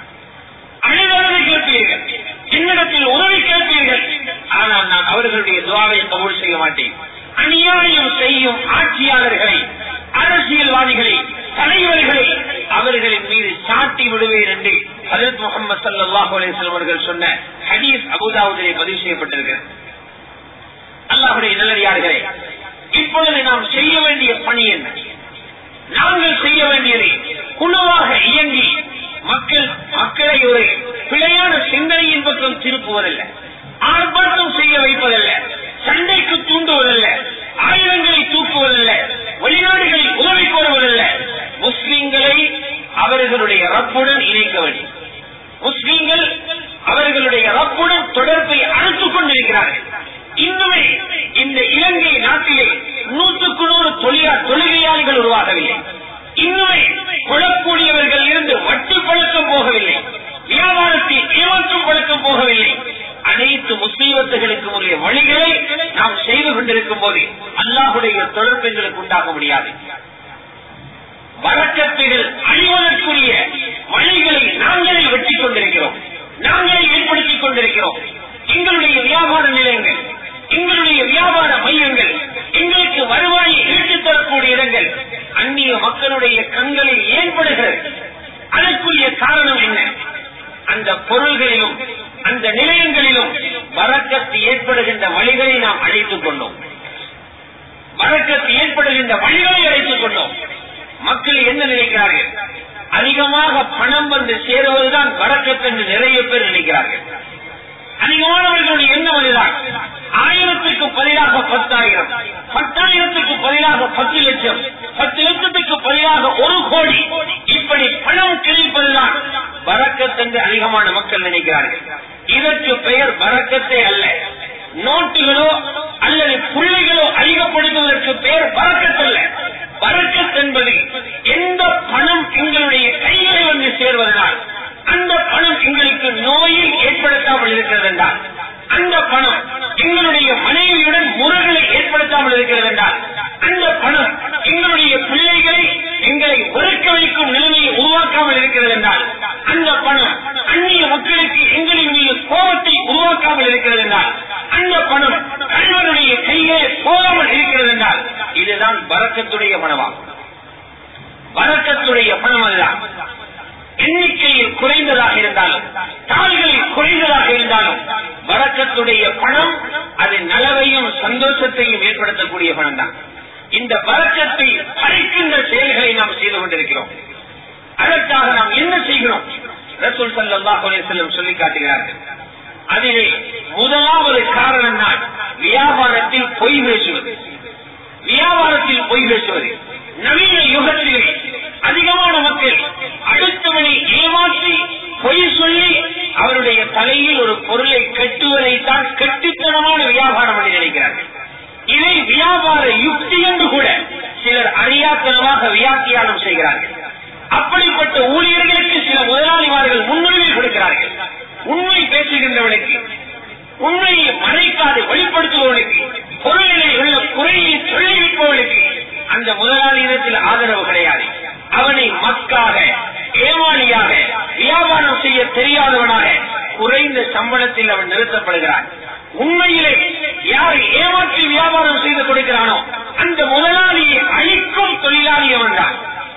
அனைவரது கேட்பீர்கள் என்னிடத்தில் உதவி கேட்பீர்கள் ஆனால் நான் அவர்களுடைய துவாவை கபூல் செய்ய மாட்டேன் அநியாயம் செய்யும் ஆட்சியாளர்களை அரசியல்வாதிகளை தலைவர்களை அவர்களின் மீது சாட்டி விடுவேன் என்று ஹதரத் முகமது சல்லாஹூ அலிஸ்லாம் அவர்கள் சொன்ன ஹதீஸ் அபுதாவுதிலே பதிவு செய்யப்பட்டிருக்கிறது அல்லாஹுடைய நல்லடியார்களே இப்பொழுது நாம் செய்ய வேண்டிய பணி என்ன நாங்கள் செய்ய வேண்டியது குழுவாக இயங்கி மக்கள் மக்களை ஒரு பிழையான சிந்தனையின் பக்கம் திருப்புவதல்ல ஆர்ப்பாட்டம் செய்ய வைப்பதல்ல சண்டைக்கு தூண்டுவதல்ல ஆயுதங்களை தூக்குவதல்ல வெளிநாடுகளில் உதவி கோருவதல்ல முஸ்லிம்களை அவர்களுடைய ரப்புடன் இணைக்க வேண்டும் முஸ்லிம்கள் அவர்களுடைய ரப்புடன் தொடர்பை அறுத்துக் கொண்டிருக்கிறார்கள் இன்னுமே இந்த இலங்கை நாட்டிலே நூற்றுக்கு நூறு தொழிலா தொழுகையாளிகள் உருவாகவில்லை இன்னுமே கொள்ளக்கூடியவர்கள் இருந்து வட்டி பழக்கம் போகவில்லை வியாபாரத்தில் ஏமாற்றும் பழக்கம் போகவில்லை அனைத்து முஸ்லீமத்துகளுக்கும் உரிய வழிகளை நாம் செய்து கொண்டிருக்கும் போது அல்லாஹுடைய தொடர்பு எங்களுக்கு உண்டாக முடியாது வழக்கத்துகள் அழிவதற்குரிய வழிகளை நாங்களே வெட்டி கொண்டிருக்கிறோம் நாங்களே ஏற்படுத்திக் கொண்டிருக்கிறோம் எங்களுடைய வியாபார நிலையங்கள் எங்களுடைய வியாபார மையங்கள் எங்களுக்கு வருவாயை ஈட்டுத் தர அந்நிய மக்களுடைய கண்களில் ஏற்படுகிறது அதற்குரிய காரணம் என்ன அந்த பொருள்களிலும் அந்த நிலையங்களிலும் வரக்கத்து ஏற்படுகின்ற வழிகளை நாம் அழைத்துக் கொண்டோம் வரக்கத்து ஏற்படுகின்ற வழிகளை அழைத்துக் கொண்டோம் மக்கள் என்ன நினைக்கிறார்கள் அதிகமாக பணம் வந்து சேருவதுதான் வரக்கத்து என்று நிறைய பேர் நினைக்கிறார்கள் அதிகமானவர்களுடைய எண்ணம் அதுதான் ஆயிரத்துக்கு பதிலாக பத்தாயிரம் பத்தாயிரத்துக்கு பதிலாக பத்து லட்சம் பத்து லட்சத்துக்கு பதிலாக ஒரு கோடி இப்படி பணம் கிடைப்பதுதான் வரக்கத் என்று அதிகமான மக்கள் நினைக்கிறார்கள் இதற்கு பெயர் வரக்கத்தே அல்ல நோட்டுகளோ அல்லது புள்ளிகளோ அதிகப்படுத்துவதற்கு பெயர் வரக்கத்தல்ல வரக்கத் என்பது எந்த பணம் எங்களுடைய கைகளை வந்து சேர்வதனால் அந்த பணம் எங்களுக்கு நோயை ஏற்படுத்தாமல் இருக்கிறது என்றால் அந்த பணம் எங்களுடைய மனைவியுடன் முறைகளை ஏற்படுத்தாமல் இருக்கிறது என்றால் அந்த பணம் எங்களுடைய பிள்ளைகளை எங்களை வெறுக்க வைக்கும் நிலைமையை உருவாக்காமல் இருக்கிறது என்றால் அந்த பணம் அந்நிய மக்களுக்கு எங்களின் மீது கோபத்தை உருவாக்காமல் இருக்கிறது என்றால் அந்த பணம் கணவனுடைய கையிலே போகாமல் இருக்கிறது என்றால் இதுதான் வரக்கத்துடைய பணமாகும் வரக்கத்துடைய பணம் அதுதான் எண்ணிக்கையில் குறைந்ததாக இருந்தாலும் தாள்களில் குறைந்ததாக இருந்தாலும் வரக்கத்துடைய பணம் அது நலவையும் சந்தோஷத்தையும் ஏற்படுத்தக்கூடிய பணம் தான் இந்த வரக்கத்தை பறிக்கின்ற செயல்களை நாம் செய்து கொண்டிருக்கிறோம் அதற்காக நாம் என்ன செய்கிறோம் ரசூல் சல்லாஹ் செல்லும் சொல்லி காட்டுகிறார்கள் அதிலே முதலாவது காரணம் தான் வியாபாரத்தில் பொய் பேசுவது வியாபாரத்தில் பொய் பேசுவது நவீன யுகத்திலே அதிகமான மக்கள் அடுத்தவனை ஏமாற்றி பொய் சொல்லி அவருடைய தலையில் ஒரு பொருளை கட்டுவதைத்தான் கட்டித்தனமான வியாபாரம் என்று நினைக்கிறார்கள் இதை வியாபார யுக்தி என்று கூட சிலர் அறியாத்தனமாக வியாக்கியானம் செய்கிறார்கள் அப்படிப்பட்ட ஊழியர்களுக்கு சில முதலாளிமார்கள் முன்னுரிமை கொடுக்கிறார்கள் உண்மை பேசுகின்றவனுக்கு உண்மையை மறைக்காது வெளிப்படுத்துபவனுக்கு பொருளிலே உள்ள குறையை சொல்லிவிப்பவனுக்கு அந்த முதலாளியிடத்தில் ஆதரவு கிடையாது அவனை மக்காக ஏமாளியாக வியாபாரம் செய்ய தெரியாதவனாக குறைந்த சம்பளத்தில் அவன் நிறுத்தப்படுகிறான் உண்மையிலே யாரை ஏமாற்றி வியாபாரம் செய்து கொடுக்கிறானோ அந்த முதலாளியை அழிக்கும் தொழிலாளி அவன் தான்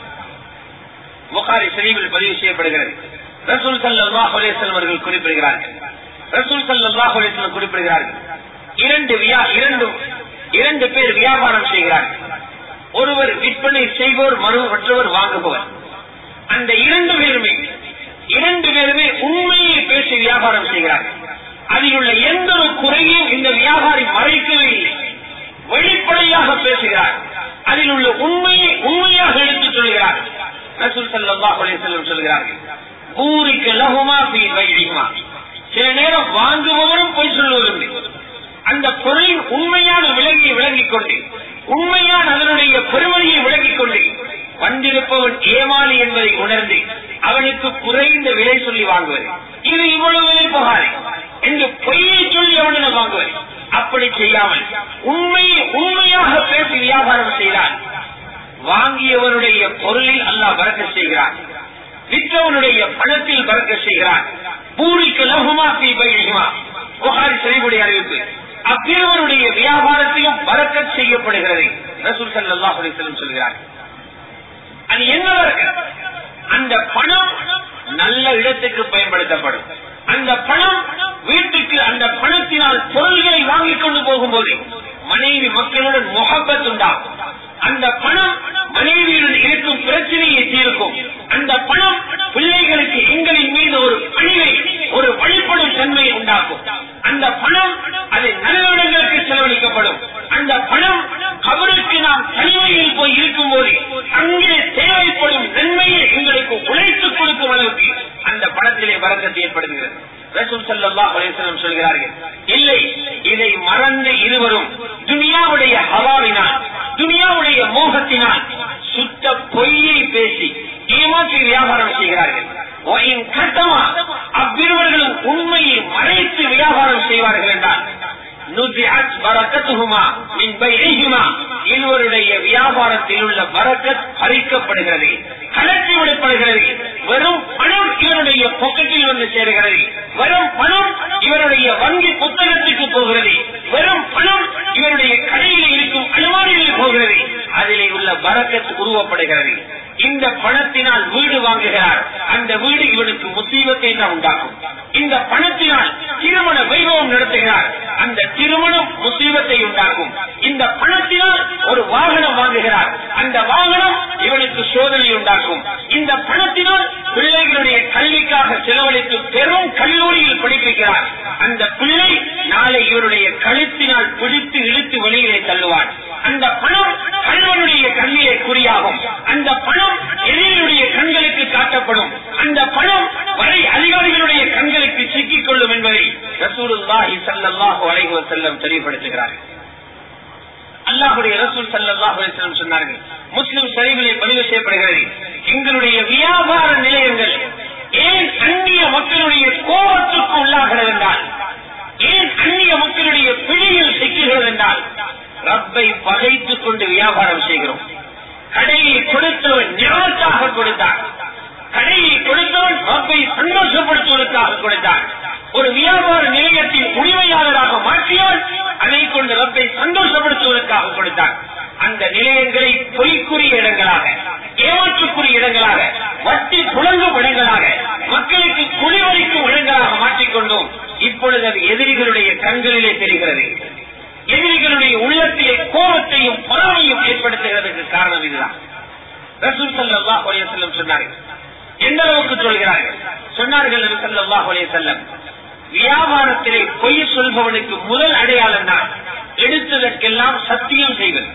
புகாரி ஷரீஃபில் பதிவு செய்யப்படுகிறது ரசூல் சல்லாஹ் அலேஸ்லம் அவர்கள் குறிப்பிடுகிறார்கள் ரசூல் சல்லாஹ் அலேஸ்லம் குறிப்பிடுகிறார்கள் இரண்டு வியா இரண்டு இரண்டு பேர் வியாபாரம் செய்கிறார்கள் ஒருவர் விற்பனை செய்வோர் மறு மற்றவர் வாங்குபவர் அந்த இரண்டு பேருமே இரண்டு பேருமே உண்மையை பேசி வியாபாரம் செய்கிறார்கள் அதில் உள்ள எந்த ஒரு குறையும் இந்த வியாபாரி மறைக்கவே இல்லை வெளிப்படையாக பேசுகிறார் அதில் உள்ள உண்மையை உண்மையாக எடுத்துச் சொல்கிறார் ரசூல் சல்லாஹ் அலையம் சொல்கிறார்கள் ஊருக்கு லகுமா பி வைமா சில நேரம் வாங்குபவரும் பொய் சொல்வதுண்டு அந்த பொருளின் உண்மையான விலங்கை விளங்கிக் கொண்டு உண்மையான அதனுடைய பெருமதியை விளங்கிக் கொண்டு வந்திருப்பவன் ஏமாளி என்பதை உணர்ந்து அவனுக்கு குறைந்த விலை சொல்லி வாங்குவது இது இவ்வளவு விலை போகாது என்று பொய்யை சொல்லி அவனிடம் வாங்குவது அப்படி செய்யாமல் உண்மையை உண்மையாக பேசி வியாபாரம் செய்தால் வாங்கியவனுடைய பொருளில் அல்லாஹ் பறக்க செய்கிறான் விற்றவனுடைய பணத்தில் பறக்க செய்கிறான் பூரிக்கு லகுமா பி பையுமா புகாரி செய்யக்கூடிய அறிவிப்பு அப்பிரவருடைய வியாபாரத்தையும் பறக்க செய்யப்படுகிறது ரசூல் சல்லாஹ் அலிஸ்லம் சொல்கிறார் அது என்ன வரக்கத்? அந்த பணம் நல்ல இடத்துக்கு பயன்படுத்தப்படும் அந்த பணம் வீட்டுக்கு அந்த பணத்தினால் பொருள்களை வாங்கிக் கொண்டு போகும்போது மனைவி மக்களுடன் முகப்பத் உண்டாகும் அந்த பணம் மனைவியுடன் இருக்கும் பிரச்சனையை தீர்க்கும் அந்த பணம் பிள்ளைகளுக்கு எங்களின் மீது ஒரு பணிவை ஒரு வழிபடும் தன்மையை உண்டாக்கும் அந்த பணம் அது நல்ல இடங்களுக்கு செலவழிக்கப்படும் அந்த பணம் அவருக்கு நாம் தனிமையில் போய் இருக்கும் போது அங்கே தேவைப்படும் நன்மையை எங்களுக்கு உழைத்துக் கொடுக்கும் அளவுக்கு அந்த பணத்திலே வரக்கத்தை ஏற்படுகிறது ரசூல் ஸல்லல்லாஹு அலைஹி வஸல்லம் சொல்கிறார்கள் இல்லை இதை மறந்து இருவரும் துனியாவுடைய ஹவாவினால் துனியாவுடைய மோகத்தினால் சுத்த பொய்யை பேசி ஏமாற்றி வியாபாரம் செய்கிறார்கள் ஒயின் கட்டமா அவ்விருவர்களும் உண்மையை மறைத்து வியாபாரம் செய்வார்கள் என்றால் நுஜிஅத் பரக்கத்துஹுமா மின் பைஹிமா இருவருடைய வியாபாரத்தில் உள்ள பரக்கத் பறிக்கப்படுகிறது கலற்றி விடப்படுகிறது வெறும் பணம் இவருடைய பொக்கெட்டில் வந்து சேருகிறது வெறும் பணம் இவருடைய வங்கி புத்தகத்துக்கு போகிறது வெறும் பணம் இவருடைய கடையில் இருக்கும் அலுமாரிகளில் போகிறது அதிலே உள்ள நல்ல வரக்கத்து உருவப்படுகிறது இந்த பணத்தினால் வீடு வாங்குகிறார் அந்த வீடு இவனுக்கு முசீபத்தை தான் உண்டாக்கும் இந்த பணத்தினால் திருமண வைபவம் நடத்துகிறார் அந்த திருமணம் முசீபத்தை உண்டாக்கும் இந்த பணத்தினால் ஒரு வாகனம் வாங்குகிறார் அந்த வாகனம் இவனுக்கு சோதனை உண்டாக்கும் இந்த பணத்தினால் பிள்ளைகளுடைய கல்விக்காக செலவழித்து பெரும் கல்லூரியில் படிப்பிக்கிறார் அந்த பிள்ளை நாளை இவருடைய கழுத்தினால் பிடித்து இழுத்து வெளியிலே தள்ளுவார் அந்த பணம் கல்வனுடைய கண்ணிலே குறியாகும் அந்த பணம் எதிரியுடைய கண்களுக்கு காட்டப்படும் அந்த பணம் வரை அதிகாரிகளுடைய கண்களுக்கு சிக்கிக் கொள்ளும் என்பதை ரசூலுல்லாஹி ஸல்லல்லாஹு அலைஹி வஸல்லம் தெளிவுபடுத்துகிறார்கள் அல்லாஹுடைய ரசூல் ஸல்லல்லாஹு அலைஹி வஸல்லம் சொன்னார்கள் முஸ்லிம் சரிவிலே பதிவு செய்யப்படுகிறது எங்களுடைய வியாபார நிலையங்கள் ஏன் அந்நிய மக்களுடைய கோபத்துக்கு உள்ளாகிறது என்றால் ஏன் அந்நிய மக்களுடைய பிடியில் சிக்குகிறது என்றால் ரப்பை பகைத்துக் கொண்டு வியாபாரம் செய்கிறோம் கடையை கொடுத்தவன் ஞானத்தாக கொடுத்தான் கடையை கொடுத்தவன் ரப்பை சந்தோஷப்படுத்துவதற்காக கொடுத்தான் ஒரு வியாபார நிலையத்தின் உரிமையாளராக மாற்றியால் அதை கொண்டு ரப்பை சந்தோஷப்படுத்துவதற்காக கொடுத்தான் அந்த நிலையங்களை பொய்க்குரிய இடங்களாக ஏமாற்றுக்குரிய இடங்களாக வட்டி புழங்கும் இடங்களாக மக்களுக்கு குளிவளிக்கும் இடங்களாக மாற்றிக்கொண்டோம் இப்பொழுது அது எதிரிகளுடைய கண்களிலே தெரிகிறது எதிரிகளுடைய உள்ளத்திலே கோபத்தையும் பொறாமையும் ஏற்படுத்துகிறதுக்கு காரணம் இதுதான் ரசூல் சல்லா ஒலைய செல்லம் சொன்னார்கள் எந்த அளவுக்கு சொல்கிறார்கள் சொன்னார்கள் நபி ஸல்லல்லாஹு அலைஹி வஸல்லம் வியாபாரத்திலே பொய் சொல்பவனுக்கு முதல் அடையாளம் தான் எடுத்ததற்கெல்லாம் சத்தியம் செய்வது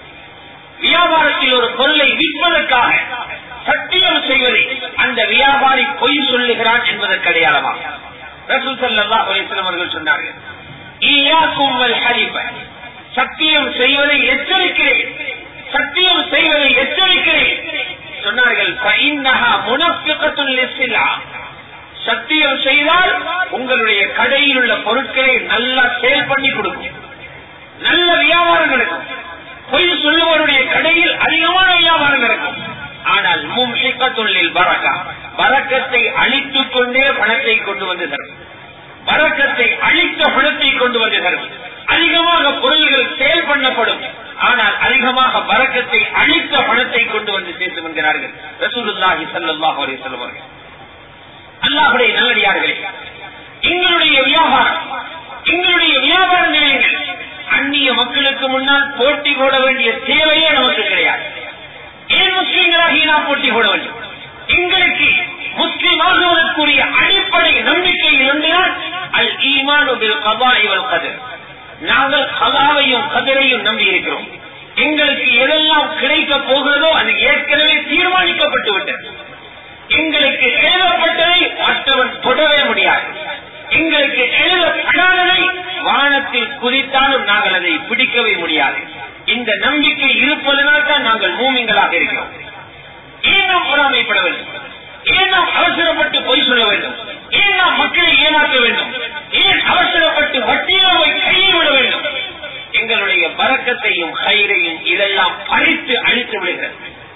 வியாபாரத்தில் ஒரு பொருளை விற்பதற்காக சத்தியம் செய்வதை அந்த வியாபாரி பொய் சொல்லுகிறான் என்பதற்கு அடையாளமா ரசூல் ஸல்லல்லாஹு அலைஹி வஸல்லம் அவர்கள் சொன்னார்கள் ஈயாக்கும் வல் ஹலிஃப சத்தியம் செய்வதை எச்சரிக்கிறேன் சத்தியம் செய்வதை எச்சரிக்கிறேன் சொன்னார்கள் فإنها منفقة للسلع சத்தியம் செய்தால் உங்களுடைய கடையில் உள்ள பொருட்களை நல்லா சேல் பண்ணி கொடுக்கும் நல்ல வியாபாரம் நடக்கும் பொய் சொல்லுவருடைய கடையில் அதிகமான வியாபாரம் நடக்கும் ஆனால் மும்சிக்கத்துள்ளில் பறக்கா பறக்கத்தை அழித்துக் கொண்டே பணத்தை கொண்டு வந்து தரும் பறக்கத்தை அழித்த பணத்தை கொண்டு வந்து தரும் அதிகமாக பொருள்கள் சேல் பண்ணப்படும் ஆனால் அதிகமாக பறக்கத்தை அழித்த பணத்தை கொண்டு வந்து சேர்த்து என்கிறார்கள் ரசூலுல்லாஹி ஸல்லல்லாஹு அலைஹி வஸல்லம் அவர்கள் அல்லாஹுடைய நல்லடியார்களே எங்களுடைய வியாபாரம் எங்களுடைய வியாபார நிலையங்கள் அந்நிய மக்களுக்கு முன்னால் போட்டி போட வேண்டிய தேவையே நமக்கு கிடையாது ஏன் முஸ்லீம்களாகி நாம் போட்டி போட வேண்டும் எங்களுக்கு முஸ்லீம் ஆகுவதற்குரிய அடிப்படை நம்பிக்கை இருந்தால் அல் ஈமான் கபா இவள் கதிர் நாங்கள் கதாவையும் கதிரையும் நம்பி இருக்கிறோம் எங்களுக்கு எதெல்லாம் கிடைக்க போகிறதோ அது ஏற்கனவே தீர்மானிக்கப்பட்டு விட்டது எங்களுக்கு எழுதப்பட்டதை மற்றவன் தொடவே முடியாது எங்களுக்கு எழுதப்படாததை வானத்தில் குதித்தாலும் நாங்கள் அதை பிடிக்கவே முடியாது இந்த நம்பிக்கை இருப்பதனால் தான் நாங்கள் மூமிங்களாக இருக்கிறோம் ஏன் நாம் பொறாமைப்பட வேண்டும் ஏன் நாம் அவசரப்பட்டு பொய் சொல்ல வேண்டும் ஏன் நாம் மக்களை ஏமாற்ற வேண்டும் ஏன் அவசரப்பட்டு வட்டியை கையை விட வேண்டும் எங்களுடைய பறக்கத்தையும் கயிறையும் இதெல்லாம் பறித்து அழித்து விடுகிறது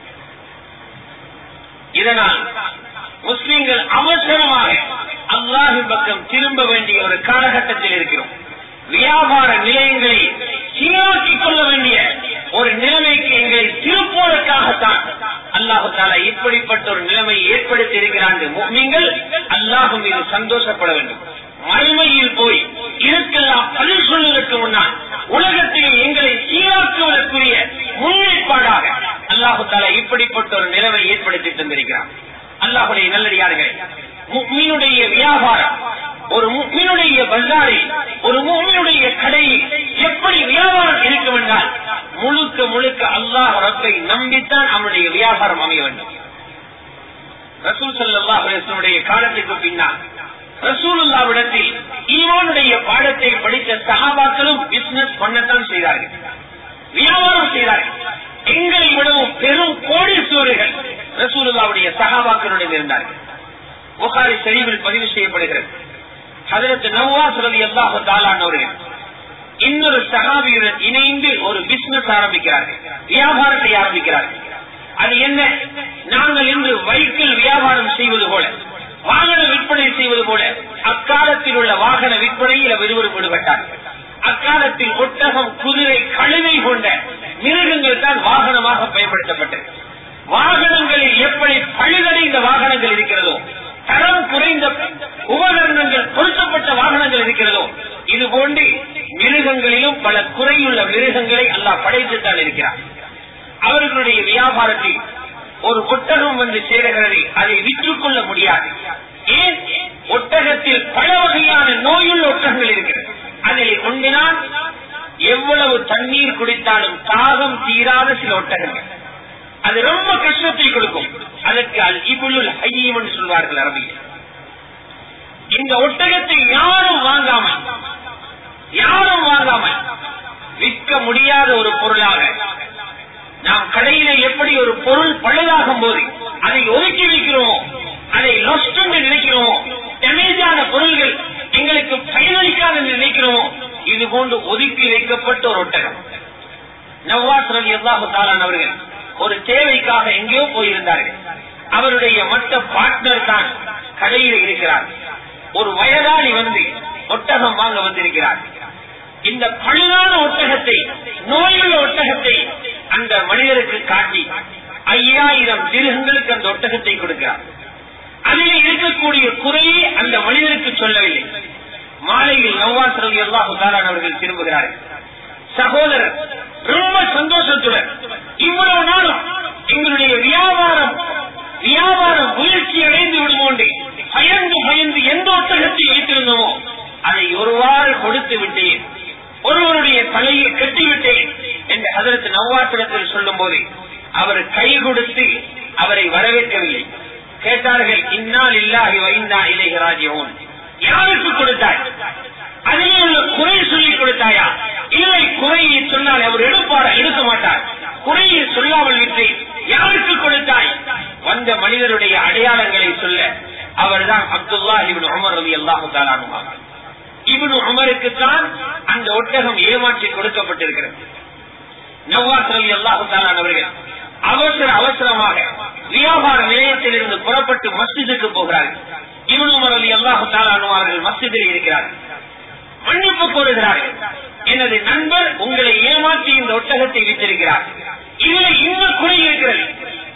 இதனால் முஸ்லிம்கள் அவசரமாக அல்லாஹின் பக்கம் திரும்ப வேண்டிய ஒரு காலகட்டத்தில் இருக்கிறோம் வியாபார நிலையங்களை சீராக்கிக் கொள்ள வேண்டிய ஒரு நிலைமைக்கு எங்களை திருப்போதற்காகத்தான் அல்லாஹு தாலா இப்படிப்பட்ட ஒரு நிலைமையை ஏற்படுத்தி இருக்கிறான் நீங்கள் அல்லாஹு மீது சந்தோஷப்பட வேண்டும் மறுமையில் போய் இதற்கெல்லாம் பதில் சொல்வதற்கு முன்னால் உலகத்தில் எங்களை சீராக்குவதற்குரிய முன்னேற்பாடாக அல்லாஹு தாலா இப்படிப்பட்ட ஒரு நிலைமை ஏற்படுத்தி தந்திருக்கிறான் அல்லாஹுடைய நல்லடியார்களே மீனுடைய வியாபாரம் ஒரு மீனுடைய பஜாரில் ஒரு மூமியுடைய கடையில் எப்படி வியாபாரம் இருக்கும் என்றால் முழுக்க முழுக்க அல்லாஹ் ரப்பை நம்பித்தான் அவனுடைய வியாபாரம் அமைய வேண்டும் ரசூல் சல்லாஹுடைய காலத்துக்கு பின்னால் ரசூலுல்லாவிடத்தில் ஈமானுடைய பாடத்தை படித்த சகாபாக்களும் பிசினஸ் பண்ணத்தான் செய்தார்கள் வியாபாரம் செய்தார்கள் எங்களை விடவும் பெரும் கோடீஸ்வரர்கள் ரசூலுல்லாவுடைய சகாபாக்களுடன் இருந்தார்கள் புகாரி சரிவில் பதிவு செய்யப்படுகிறது அதற்கு நவாஸ் ரவி அல்லாஹு தாலானவர்கள் இன்னொரு சகாபியுடன் இணைந்து ஒரு பிசினஸ் ஆரம்பிக்கிறார்கள் வியாபாரத்தை ஆரம்பிக்கிறார்கள் அது என்ன நாங்கள் இன்று வைக்கிள் வியாபாரம் செய்வது போல வாகன விற்பனை செய்வது போல அக்காலத்தில் உள்ள வாகன விற்பனையில் விறுவிறுப்பு ஈடுபட்டார்கள் அக்காலத்தில் ஒட்டகம் குதிரை கழுதை கொண்ட மிருகங்கள் தான் வாகனமாக பயன்படுத்த குறையுள்ள மிருகங்களை அல்லாஹ் படைத்துத்தான் இருக்கிறார் அவர்களுடைய வியாபாரத்தில் ஒரு ஒட்டகம் வந்து சேருகிறது அதை விற்றுக் கொள்ள முடியாது ஏன் ஒட்டகத்தில் பல வகையான நோயுள்ள ஒட்டகங்கள் இருக்கிறது அதில் ஒன்றினால் எவ்வளவு தண்ணீர் குடித்தாலும் தாகம் தீராத சில ஒட்டகங்கள் அது ரொம்ப கஷ்டத்தை கொடுக்கும் அதற்கு அல் இபுலுல் ஹையம் என்று சொல்வார்கள் அரபியில் இந்த ஒட்டகத்தை யாரும் வாங்காமல் யாரும் வாங்காமல் விற்க முடியாத ஒரு பொருளாக நாம் கடையில எப்படி ஒரு பொருள் பழுதாகும் போது அதை ஒதுக்கி வைக்கிறோமோ அதை லொஸ்ட் என்று நினைக்கிறோமோ டேமேஜான பொருள்கள் எங்களுக்கு பயனளிக்காது என்று நினைக்கிறோமோ இது போன்று ஒதுக்கி வைக்கப்பட்ட ஒரு ஒட்டகம் நவாஸ் ரவி அல்லாஹு தாலான் அவர்கள் ஒரு தேவைக்காக எங்கேயோ போயிருந்தார்கள் அவருடைய மற்ற பார்ட்னர் தான் கடையில் இருக்கிறார் ஒரு வயதாளி வந்து ஒட்டகம் வாங்க வந்திருக்கிறார் இந்த பழுதான ஒட்டகத்தை நோயுள்ள ஒட்டகத்தை அந்த மனிதருக்கு காட்டி ஐயாயிரம் திருகங்களுக்கு அந்த ஒட்டகத்தை கொடுக்கிறார் அதில் இருக்கக்கூடிய குறையை அந்த மனிதருக்கு சொல்லவில்லை மாலையில் நவாஸ் ரவி அல்லாஹு தாலான் அவர்கள் திரும்புகிறார்கள் சகோதரர் ரொம்ப சந்தோஷத்துடன் இவ்வளவு நாளும் எங்களுடைய வியாபாரம் வியாபாரம் முயற்சி அடைந்து விடுமோண்டு பயந்து பயந்து எந்த ஒட்டகத்தை வைத்திருந்தோமோ அதை ஒருவாறு கொடுத்து விட்டேன் ஒருவருடைய தலையை கட்டிவிட்டேன் என்று அதற்கு நவ்வாசிடத்தில் சொல்லும் போது அவர் கை கொடுத்து அவரை வரவேற்கவில்லை கேட்டார்கள் இன்னால் இல்லாஹி வைந்தா இலேக ராஜ்யவோன் யாருக்கு கொடுத்தாய் அதிலே உள்ள குறை சொல்லி கொடுத்தாயா இல்லை குறையை சொன்னால் அவர் எடுப்பாரா எடுக்க மாட்டார் குறையை சொல்லாமல் விட்டு யாருக்கு கொடுத்தாய் வந்த மனிதருடைய அடையாளங்களை சொல்ல அவர்தான் அப்துல்லா இவன் உமர் ரவி அல்லாஹு தாலானுவாங்க இவனு உமருக்குத்தான் அந்த ஒட்டகம் ஏமாற்றி கொடுக்கப்பட்டிருக்கிறது நவாஸ் ரவி அல்லாஹு தாலான் அவர்கள் அவசர அவசரமாக வியாபார நிலையத்தில் இருந்து புறப்பட்டு மஸ்ஜிதுக்கு போகிறார்கள் இவனு உமர் அலி அல்லாஹு தாலானு அவர்கள் மஸ்ஜிதில் இருக்கிறார்கள் மன்னிப்பு கோருகிறார்கள் எனது நண்பர் உங்களை ஏமாற்றி இந்த ஒட்டகத்தை விட்டிருக்கிறார் இதில் இன்னும் குறை இருக்கிறது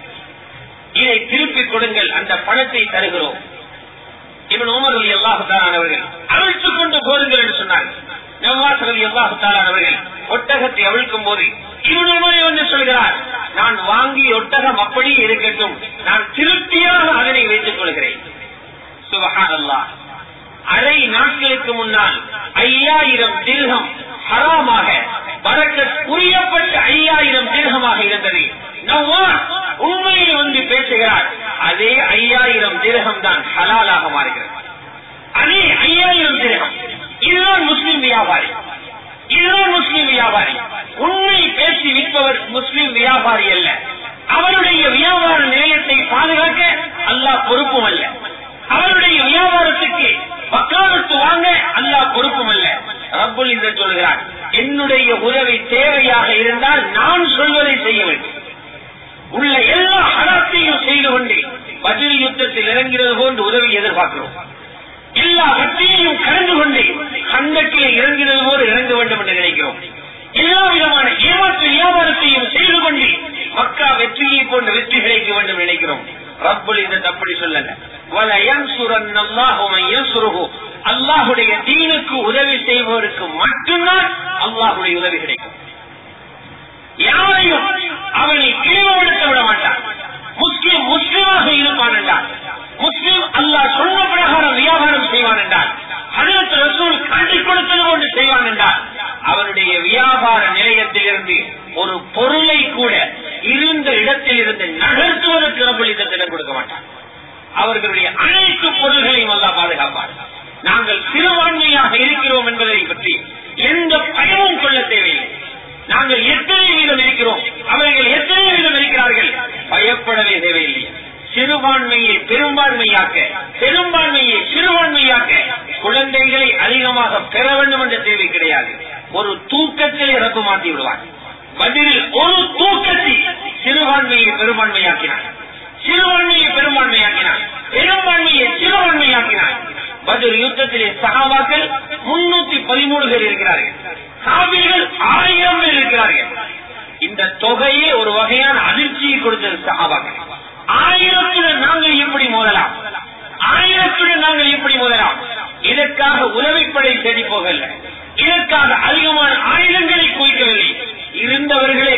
இதை திருப்பிக் கொடுங்கள் அந்த பணத்தை தருகிறோம் இவன் உமர் அலி அல்லாஹுத்தாரானவர்கள் அவிழ்த்துக் கொண்டு போருங்கள் என்று சொன்னார் நவாஸ் அலி அல்லாஹுத்தாரானவர்கள் ஒட்டகத்தை அவிழ்க்கும் போது இவன் உமரை வந்து சொல்கிறார் நான் வாங்கிய ஒட்டகம் அப்படியே இருக்கட்டும் நான் திருப்தியாக அதனை வைத்துக் கொள்கிறேன் சுபஹான் அல்லாஹ் அரை நாட்களுக்கு முன்னால் ஐயாயிரம் திருகம் ஹராமாக பறக்க புரியப்பட்ட ஐயாயிரம் திருகமாக இருந்தது நவ்வாஸ் உண்மையில் வந்து பேசுகிறார் அதே ஐயாயிரம் திருகம் தான் ஹலாலாக மாறுகிறது அதே ஐயாயிரம் திருகம் இதுதான் முஸ்லிம் வியாபாரி இதுதான் முஸ்லிம் வியாபாரி உண்மை பேசி விற்பவர் முஸ்லிம் வியாபாரி அல்ல அவருடைய வியாபார நிலையத்தை பாதுகாக்க அல்லாஹ் பொறுப்பும் அல்ல அவருடைய வியாபாரத்துக்கு வக்காலத்து வாங்க அல்லாஹ் பொறுப்பும் அல்ல ரப்புல் இந்த சொல்கிறார் என்னுடைய உதவி தேவையாக இருந்தால் நான் சொல்வதை செய்ய வேண்டும் உள்ள எல்லா ஹராத்தையும் செய்து கொண்டு பதில் யுத்தத்தில் இறங்கிறது போன்று உதவி எதிர்பார்க்கிறோம் எல்லா வெற்றியையும் கடந்து கொண்டு கண்டக்கிலே இறங்கிறது போது இறங்க வேண்டும் என்று நினைக்கிறோம் எல்லா விதமான ஏமாற்று வியாபாரத்தையும் செய்து கொண்டு மக்கா வெற்றியை போன்ற வெற்றி கிடைக்க வேண்டும் நினைக்கிறோம் ரப்புல் இந்த தப்படி சொல்லல அல்லாஹுடைய தீனுக்கு உதவி செய்பவருக்கு மட்டும்தான் அல்லாஹுடைய உதவி கிடைக்கும் யாரையும் அவனை இழிவுபடுத்த விட மாட்டான் முஸ்லிம் முஸ்லிமாக இருப்பான் என்றால் முஸ்லிம் அல்லாஹ் சொன்ன பிரகாரம் வியாபாரம் செய்வான் என்றால் அதற்கு ரசூல் காட்டிக் கொடுத்தது கொண்டு செய்வான் என்றால் அவனுடைய வியாபார நிலையத்தில் இருந்து ஒரு பொருளை கூட இருந்த இடத்தில் இருந்து நகர்த்துவதற்கு ரப்பளித்தத்திடம் கொடுக்க மாட்டான் அவர்களுடைய அனைத்து பொருள்களையும் அல்லா பாதுகாப்பார் நாங்கள் சிறுபான்மையாக இருக்கிறோம் என்பதை பற்றி எந்த பயமும் கொள்ள தேவையில்லை நாங்கள் எத்தனை வீதம் இருக்கிறோம் அவர்கள் எத்தனை வீதம் இருக்கிறார்கள் பயப்படவே தேவையில்லை சிறுபான்மையை பெரும்பான்மையாக்க பெரும்பான்மையை சிறுபான்மையாக்க குழந்தைகளை அதிகமாக பெற வேண்டும் என்ற தேவை கிடையாது ஒரு தூக்கத்தில் இறப்பு மாற்றி விடுவார் பதிலில் ஒரு தூக்கத்தில் சிறுபான்மையை பெரும்பான்மையாக்கினார் சிறுபான்மையை பெரும்பான்மையாக்கினார் பெரும்பான்மையை சிறுபான்மையாக்கினார் பதில் யுத்தத்திலே சகாபாக்கள் முன்னூத்தி பதிமூணு பேர் இருக்கிறார்கள் காவிர்கள் ஆயிரம் பேர் இருக்கிறார்கள் இந்த தொகையே ஒரு வகையான அதிர்ச்சியை கொடுத்தது சகாபாக்கள் ஆயிரத்துடன் நாங்கள் எப்படி மோதலாம் ஆயிரத்துடன் நாங்கள் எப்படி மோதலாம் இதற்காக உதவிப்படை தேடி போகல இதற்காக அதிகமான ஆயுதங்களை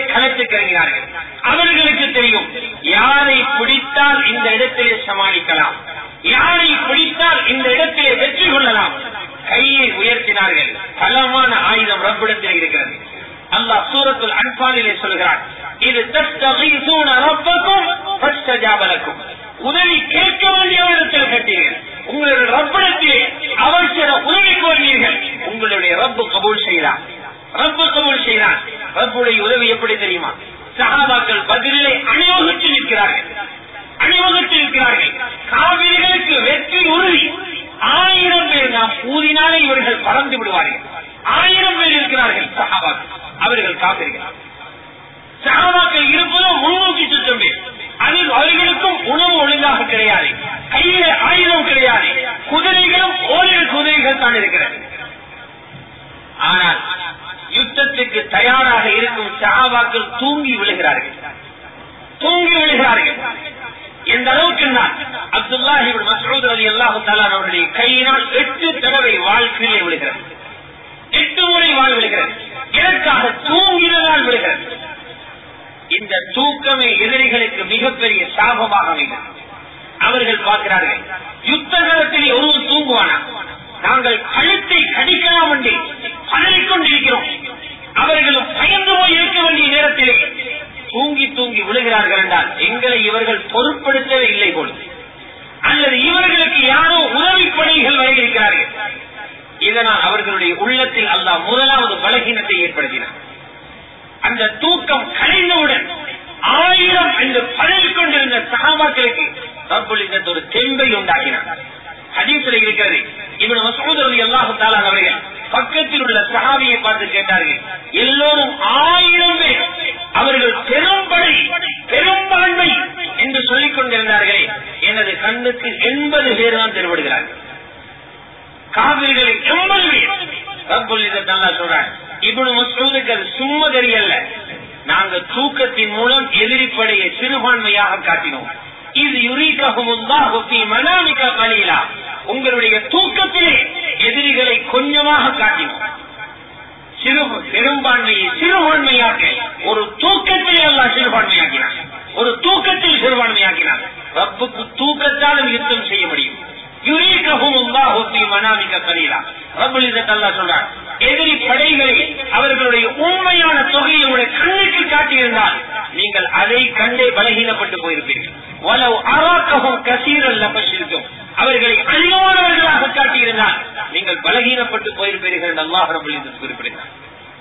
களத்துக்கு இறங்கினார்கள் அவர்களுக்கு தெரியும் யாரை பிடித்தால் இந்த இடத்திலே சமாளிக்கலாம் யாரை பிடித்தால் இந்த இடத்திலே வெற்றி கொள்ளலாம் கையை உயர்த்தினார்கள் பலமான ஆயுதம் ரப்பிடத்தில் இருக்கிறது அல்லாஹ் சூரத்துல் அன்பாலிலே சொல்கிறார் இது தஸ்தகீசூன ரப்பக்கும் ஃபஸ்தஜாபலக்கும் உதவி கேட்க வேண்டிய இடத்தில் கேட்டீர்கள் உங்களுடைய ரப்பிடத்திலே அவசர உதவி கோரியீர்கள் உங்களுடைய ரப்பு கபூல் செய்தார் ரப்பு கபூல் செய்தார் ரப்புடைய உதவி எப்படி தெரியுமா சகாபாக்கள் பதிலே அணிவகுத்து நிற்கிறார்கள் அணிவகுத்து இருக்கிறார்கள் காவிரிகளுக்கு வெற்றி உறுதி ஆயிரம் பேர் நாம் ஊதினாலே இவர்கள் பறந்து விடுவார்கள் ஆயிரம் பேர் இருக்கிறார்கள் சகாபாக்கள் அவர்கள் காவிரிகள் சகாபாக்கள் இருப்பதும் முன்னோக்கி சுற்றம் பேர் அதில் அவர்களுக்கும் உணவு ஒழுங்காக கிடையாது கையில ஆயுதம் கிடையாது குதிரைகளும் ஓரிரு குதிரைகள் தான் இருக்கிறது ஆனால் யுத்தத்துக்கு தயாராக இருக்கும் சகாபாக்கள் தூங்கி விழுகிறார்கள் தூங்கி விழுகிறார்கள் எந்த அளவுக்கு நான் அப்துல்லாஹி மசூத் அலி அல்லாஹு தாலான் அவருடைய கையினால் எட்டு தடவை வாழ்க்கையிலே விழுகிறது எட்டு முறை வாழ் விழுகிறது இதற்காக தூங்கினால் விழுகிறது இந்த தூக்கமே எதிரிகளுக்கு மிகப்பெரிய சாபமாக அமைந்தது அவர்கள் பார்க்கிறார்கள் யுத்த காலத்தில் ஒருவர் தூங்குவானா நாங்கள் கழுத்தை கடிக்கலாம் என்று பதறிக்கொண்டிருக்கிறோம் அவர்களும் பயந்து போய் இருக்க வேண்டிய நேரத்திலே தூங்கி தூங்கி விழுகிறார்கள் என்றால் எங்களை இவர்கள் பொருட்படுத்தவே இல்லை போல அல்லது இவர்களுக்கு யாரோ உதவி பணிகள் வருகிறார்கள் இதனால் அவர்களுடைய உள்ளத்தில் அல்லாஹ் முதலாவது பலகீனத்தை ஏற்படுத்தினார் அந்த தூக்கம் கலைந்தவுடன் ஆயிரம் என்று பதவி கொண்டிருந்த சகாபாக்களுக்கு ரப்புல் இந்த ஒரு தெம்பை உண்டாக்கினார் ஹதீஸ்ல இருக்கிறது இவன் மசூத் அலி அல்லாஹு தாலான் அவர்கள் பக்கத்தில் உள்ள சஹாபியை பார்த்து கேட்டார்கள் எல்லோரும் ஆயிரம் பேர் அவர்கள் பெரும்படை பெரும்பான்மை என்று சொல்லிக் கொண்டிருந்தார்களே எனது கண்ணுக்கு எண்பது பேர் தான் தெருவிடுகிறார்கள் காவிரிகளில் எண்பது பேர் ரப்புல் இதை நல்லா சொல்றாங்க இவனு மசூதுக்கு அது சும்மா தெரியல நாங்க தூக்கத்தின் மூலம் எதிரிப்படையை சிறுபான்மையாக காட்டினோம் இது மனாமிக்கா கலீலா உங்களுடைய தூக்கத்திலே எதிரிகளை கொஞ்சமாக காட்டினோம் சிறு பெரும்பான்மையை சிறுபான்மையாக்க ஒரு தூக்கத்திலே எல்லாம் சிறுபான்மையாக்கினார் ஒரு தூக்கத்தில் சிறுபான்மையாக்கினார் ரப்புக்கு தூக்கத்தாலும் யுத்தம் செய்ய முடியும் எதிரி படைகளை அவர்களுடைய உண்மையான தொகையை உடைய கண்ணுக்கு காட்டியிருந்தால் நீங்கள் அதை கண்டே பலகீனப்பட்டு போயிருப்பீர்கள் வலவு அராக்கவும் கசீரல் நபசிருக்கும் அவர்களை அழிவானவர்களாக காட்டியிருந்தால் நீங்கள் பலகீனப்பட்டு போயிருப்பீர்கள் என்று அல்லாஹ் ரபுல் குறிப்பிடுகிறார்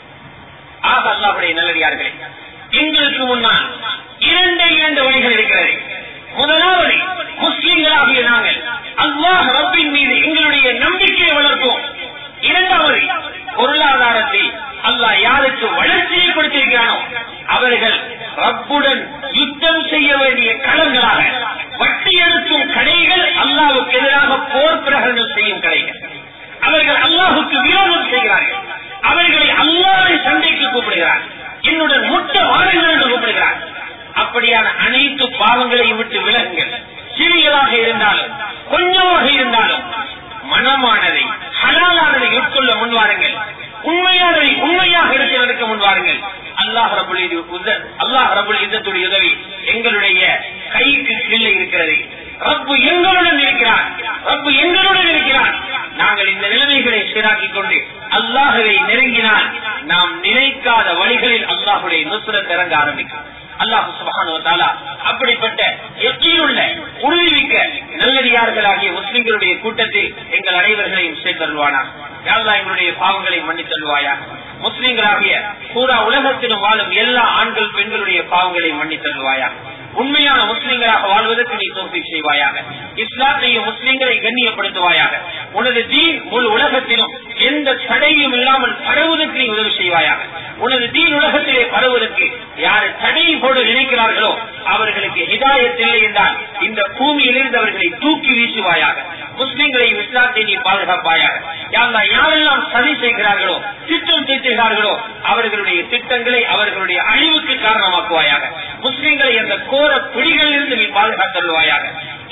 ஆக அல்லாஹுடைய நல்லடியார்களே எங்களுக்கு முன்னால் இரண்டு இரண்டு வழிகள் இருக்கிறது முதலாவது முஸ்லிம்களாகிய நாங்கள் அல்லாஹ் ரப்பின் மீது எங்களுடைய நம்பிக்கையை வளர்ப்போம் இரண்டாவது பொருளாதாரத்தில் அல்லாஹ் யாருக்கு வளர்ச்சியை கொடுத்திருக்கிறானோ அவர்கள் ரப்புடன் யுத்தம் செய்ய வேண்டிய களங்களாக வட்டி எடுக்கும் கடைகள் அல்லாவுக்கு எதிராக போர் பிரகடனம் செய்யும் கடைகள் அவர்கள் அல்லாஹுக்கு விரோதம் செய்கிறார்கள் அவர்களை அல்லாவை சண்டைக்கு கூப்பிடுகிறார் என்னுடன் முட்ட வாருங்கள் என்று கூப்பிடுகிறார் அப்படியான அனைத்து பாவங்களையும் விட்டு விலகுங்கள் சிறியதாக இருந்தாலும் கொஞ்சமாக இருந்தாலும் மனமானதை ஹலாலானதை உட்கொள்ள முன்வாருங்கள் உண்மையானதை உண்மையாக எடுத்து நடக்க முன்வாருங்கள் அல்லாஹ் ரபுல் அல்லாஹ் ரபுல் யுத்தத்துடைய உதவி எங்களுடைய கைக்கு கீழே இருக்கிறது ரப்பு எங்களுடன் இருக்கிறார் ரப்பு எங்களுடன் இருக்கிறார் நாங்கள் இந்த நிலைமைகளை சீராக்கிக் கொண்டு அல்லாஹவை நெருங்கினால் நாம் நினைக்காத வழிகளில் அல்லாஹுடைய நுசுரத் இறங்க ஆரம்பிக்கும் அல்லாஹு சுபகான அப்படிப்பட்ட எச்சியுள்ள உறுதிமிக்க நல்லடியார்களாகிய முஸ்லிம்களுடைய கூட்டத்தில் எங்கள் அனைவர்களையும் சேர்த்தருவானா யாழ்லா எங்களுடைய பாவங்களை மன்னித்தல்வாயா முஸ்லிம்களாகிய பூரா உலகத்திலும் வாழும் எல்லா ஆண்கள் பெண்களுடைய பாவங்களை மன்னித்தல்வாயா உண்மையான முஸ்லிம்களாக வாழ்வதற்கு நீ தோல்வி செய்வாயாக இஸ்லாத்தையும் முஸ்லிம்களை கண்ணியப்படுத்துவாயாக உனது தீன் முழு உலகத்திலும் எந்த தடையும் இல்லாமல் பரவுவதற்கு நீ உதவி செய்வாயாக உனது தீன் உலகத்திலே பரவுவதற்கு யார் தடை போடு நினைக்கிறார்களோ அவர்களுக்கு ஹிதாயத் இல்லை என்றால் இந்த பூமியிலிருந்து அவர்களை தூக்கி வீசுவாயாக முஸ்லிம்களை இஸ்லாத்தை நீ பாதுகாப்பாயாக யாரா யாரெல்லாம் சதி செய்கிறார்களோ திட்டம் தீட்டுகிறார்களோ அவர்களுடைய திட்டங்களை அவர்களுடைய அழிவுக்கு காரணமாக்குவாயாக முஸ்லிம்களை அந்த கோர பிடிகளிலிருந்து நீ பாதுகாத்தல்வாயாக இறுதி மூச்சு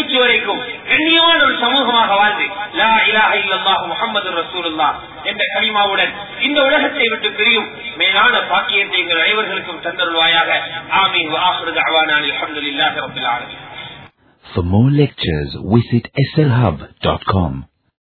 மூச்சு வரைக்கும் கண்ணியமான ஒரு சமூகமாக வாழ்ந்து லா இலாஹ இல்லல்லாஹு முஹம்மது ரசூலுல்லாஹ் என்ற கனிமாவுடன் இந்த உலகத்தை விட்டு பிரியும் மேலான பாக்கியத்தை எங்கள் அனைவர்களுக்கும் தந்தருள்வாயாக ஆமீன் வாஹிரு தஅவானா அல்ஹம்துலில்லாஹி ரப்பில் ஆலமீன் For more lectures, visit slhub.com.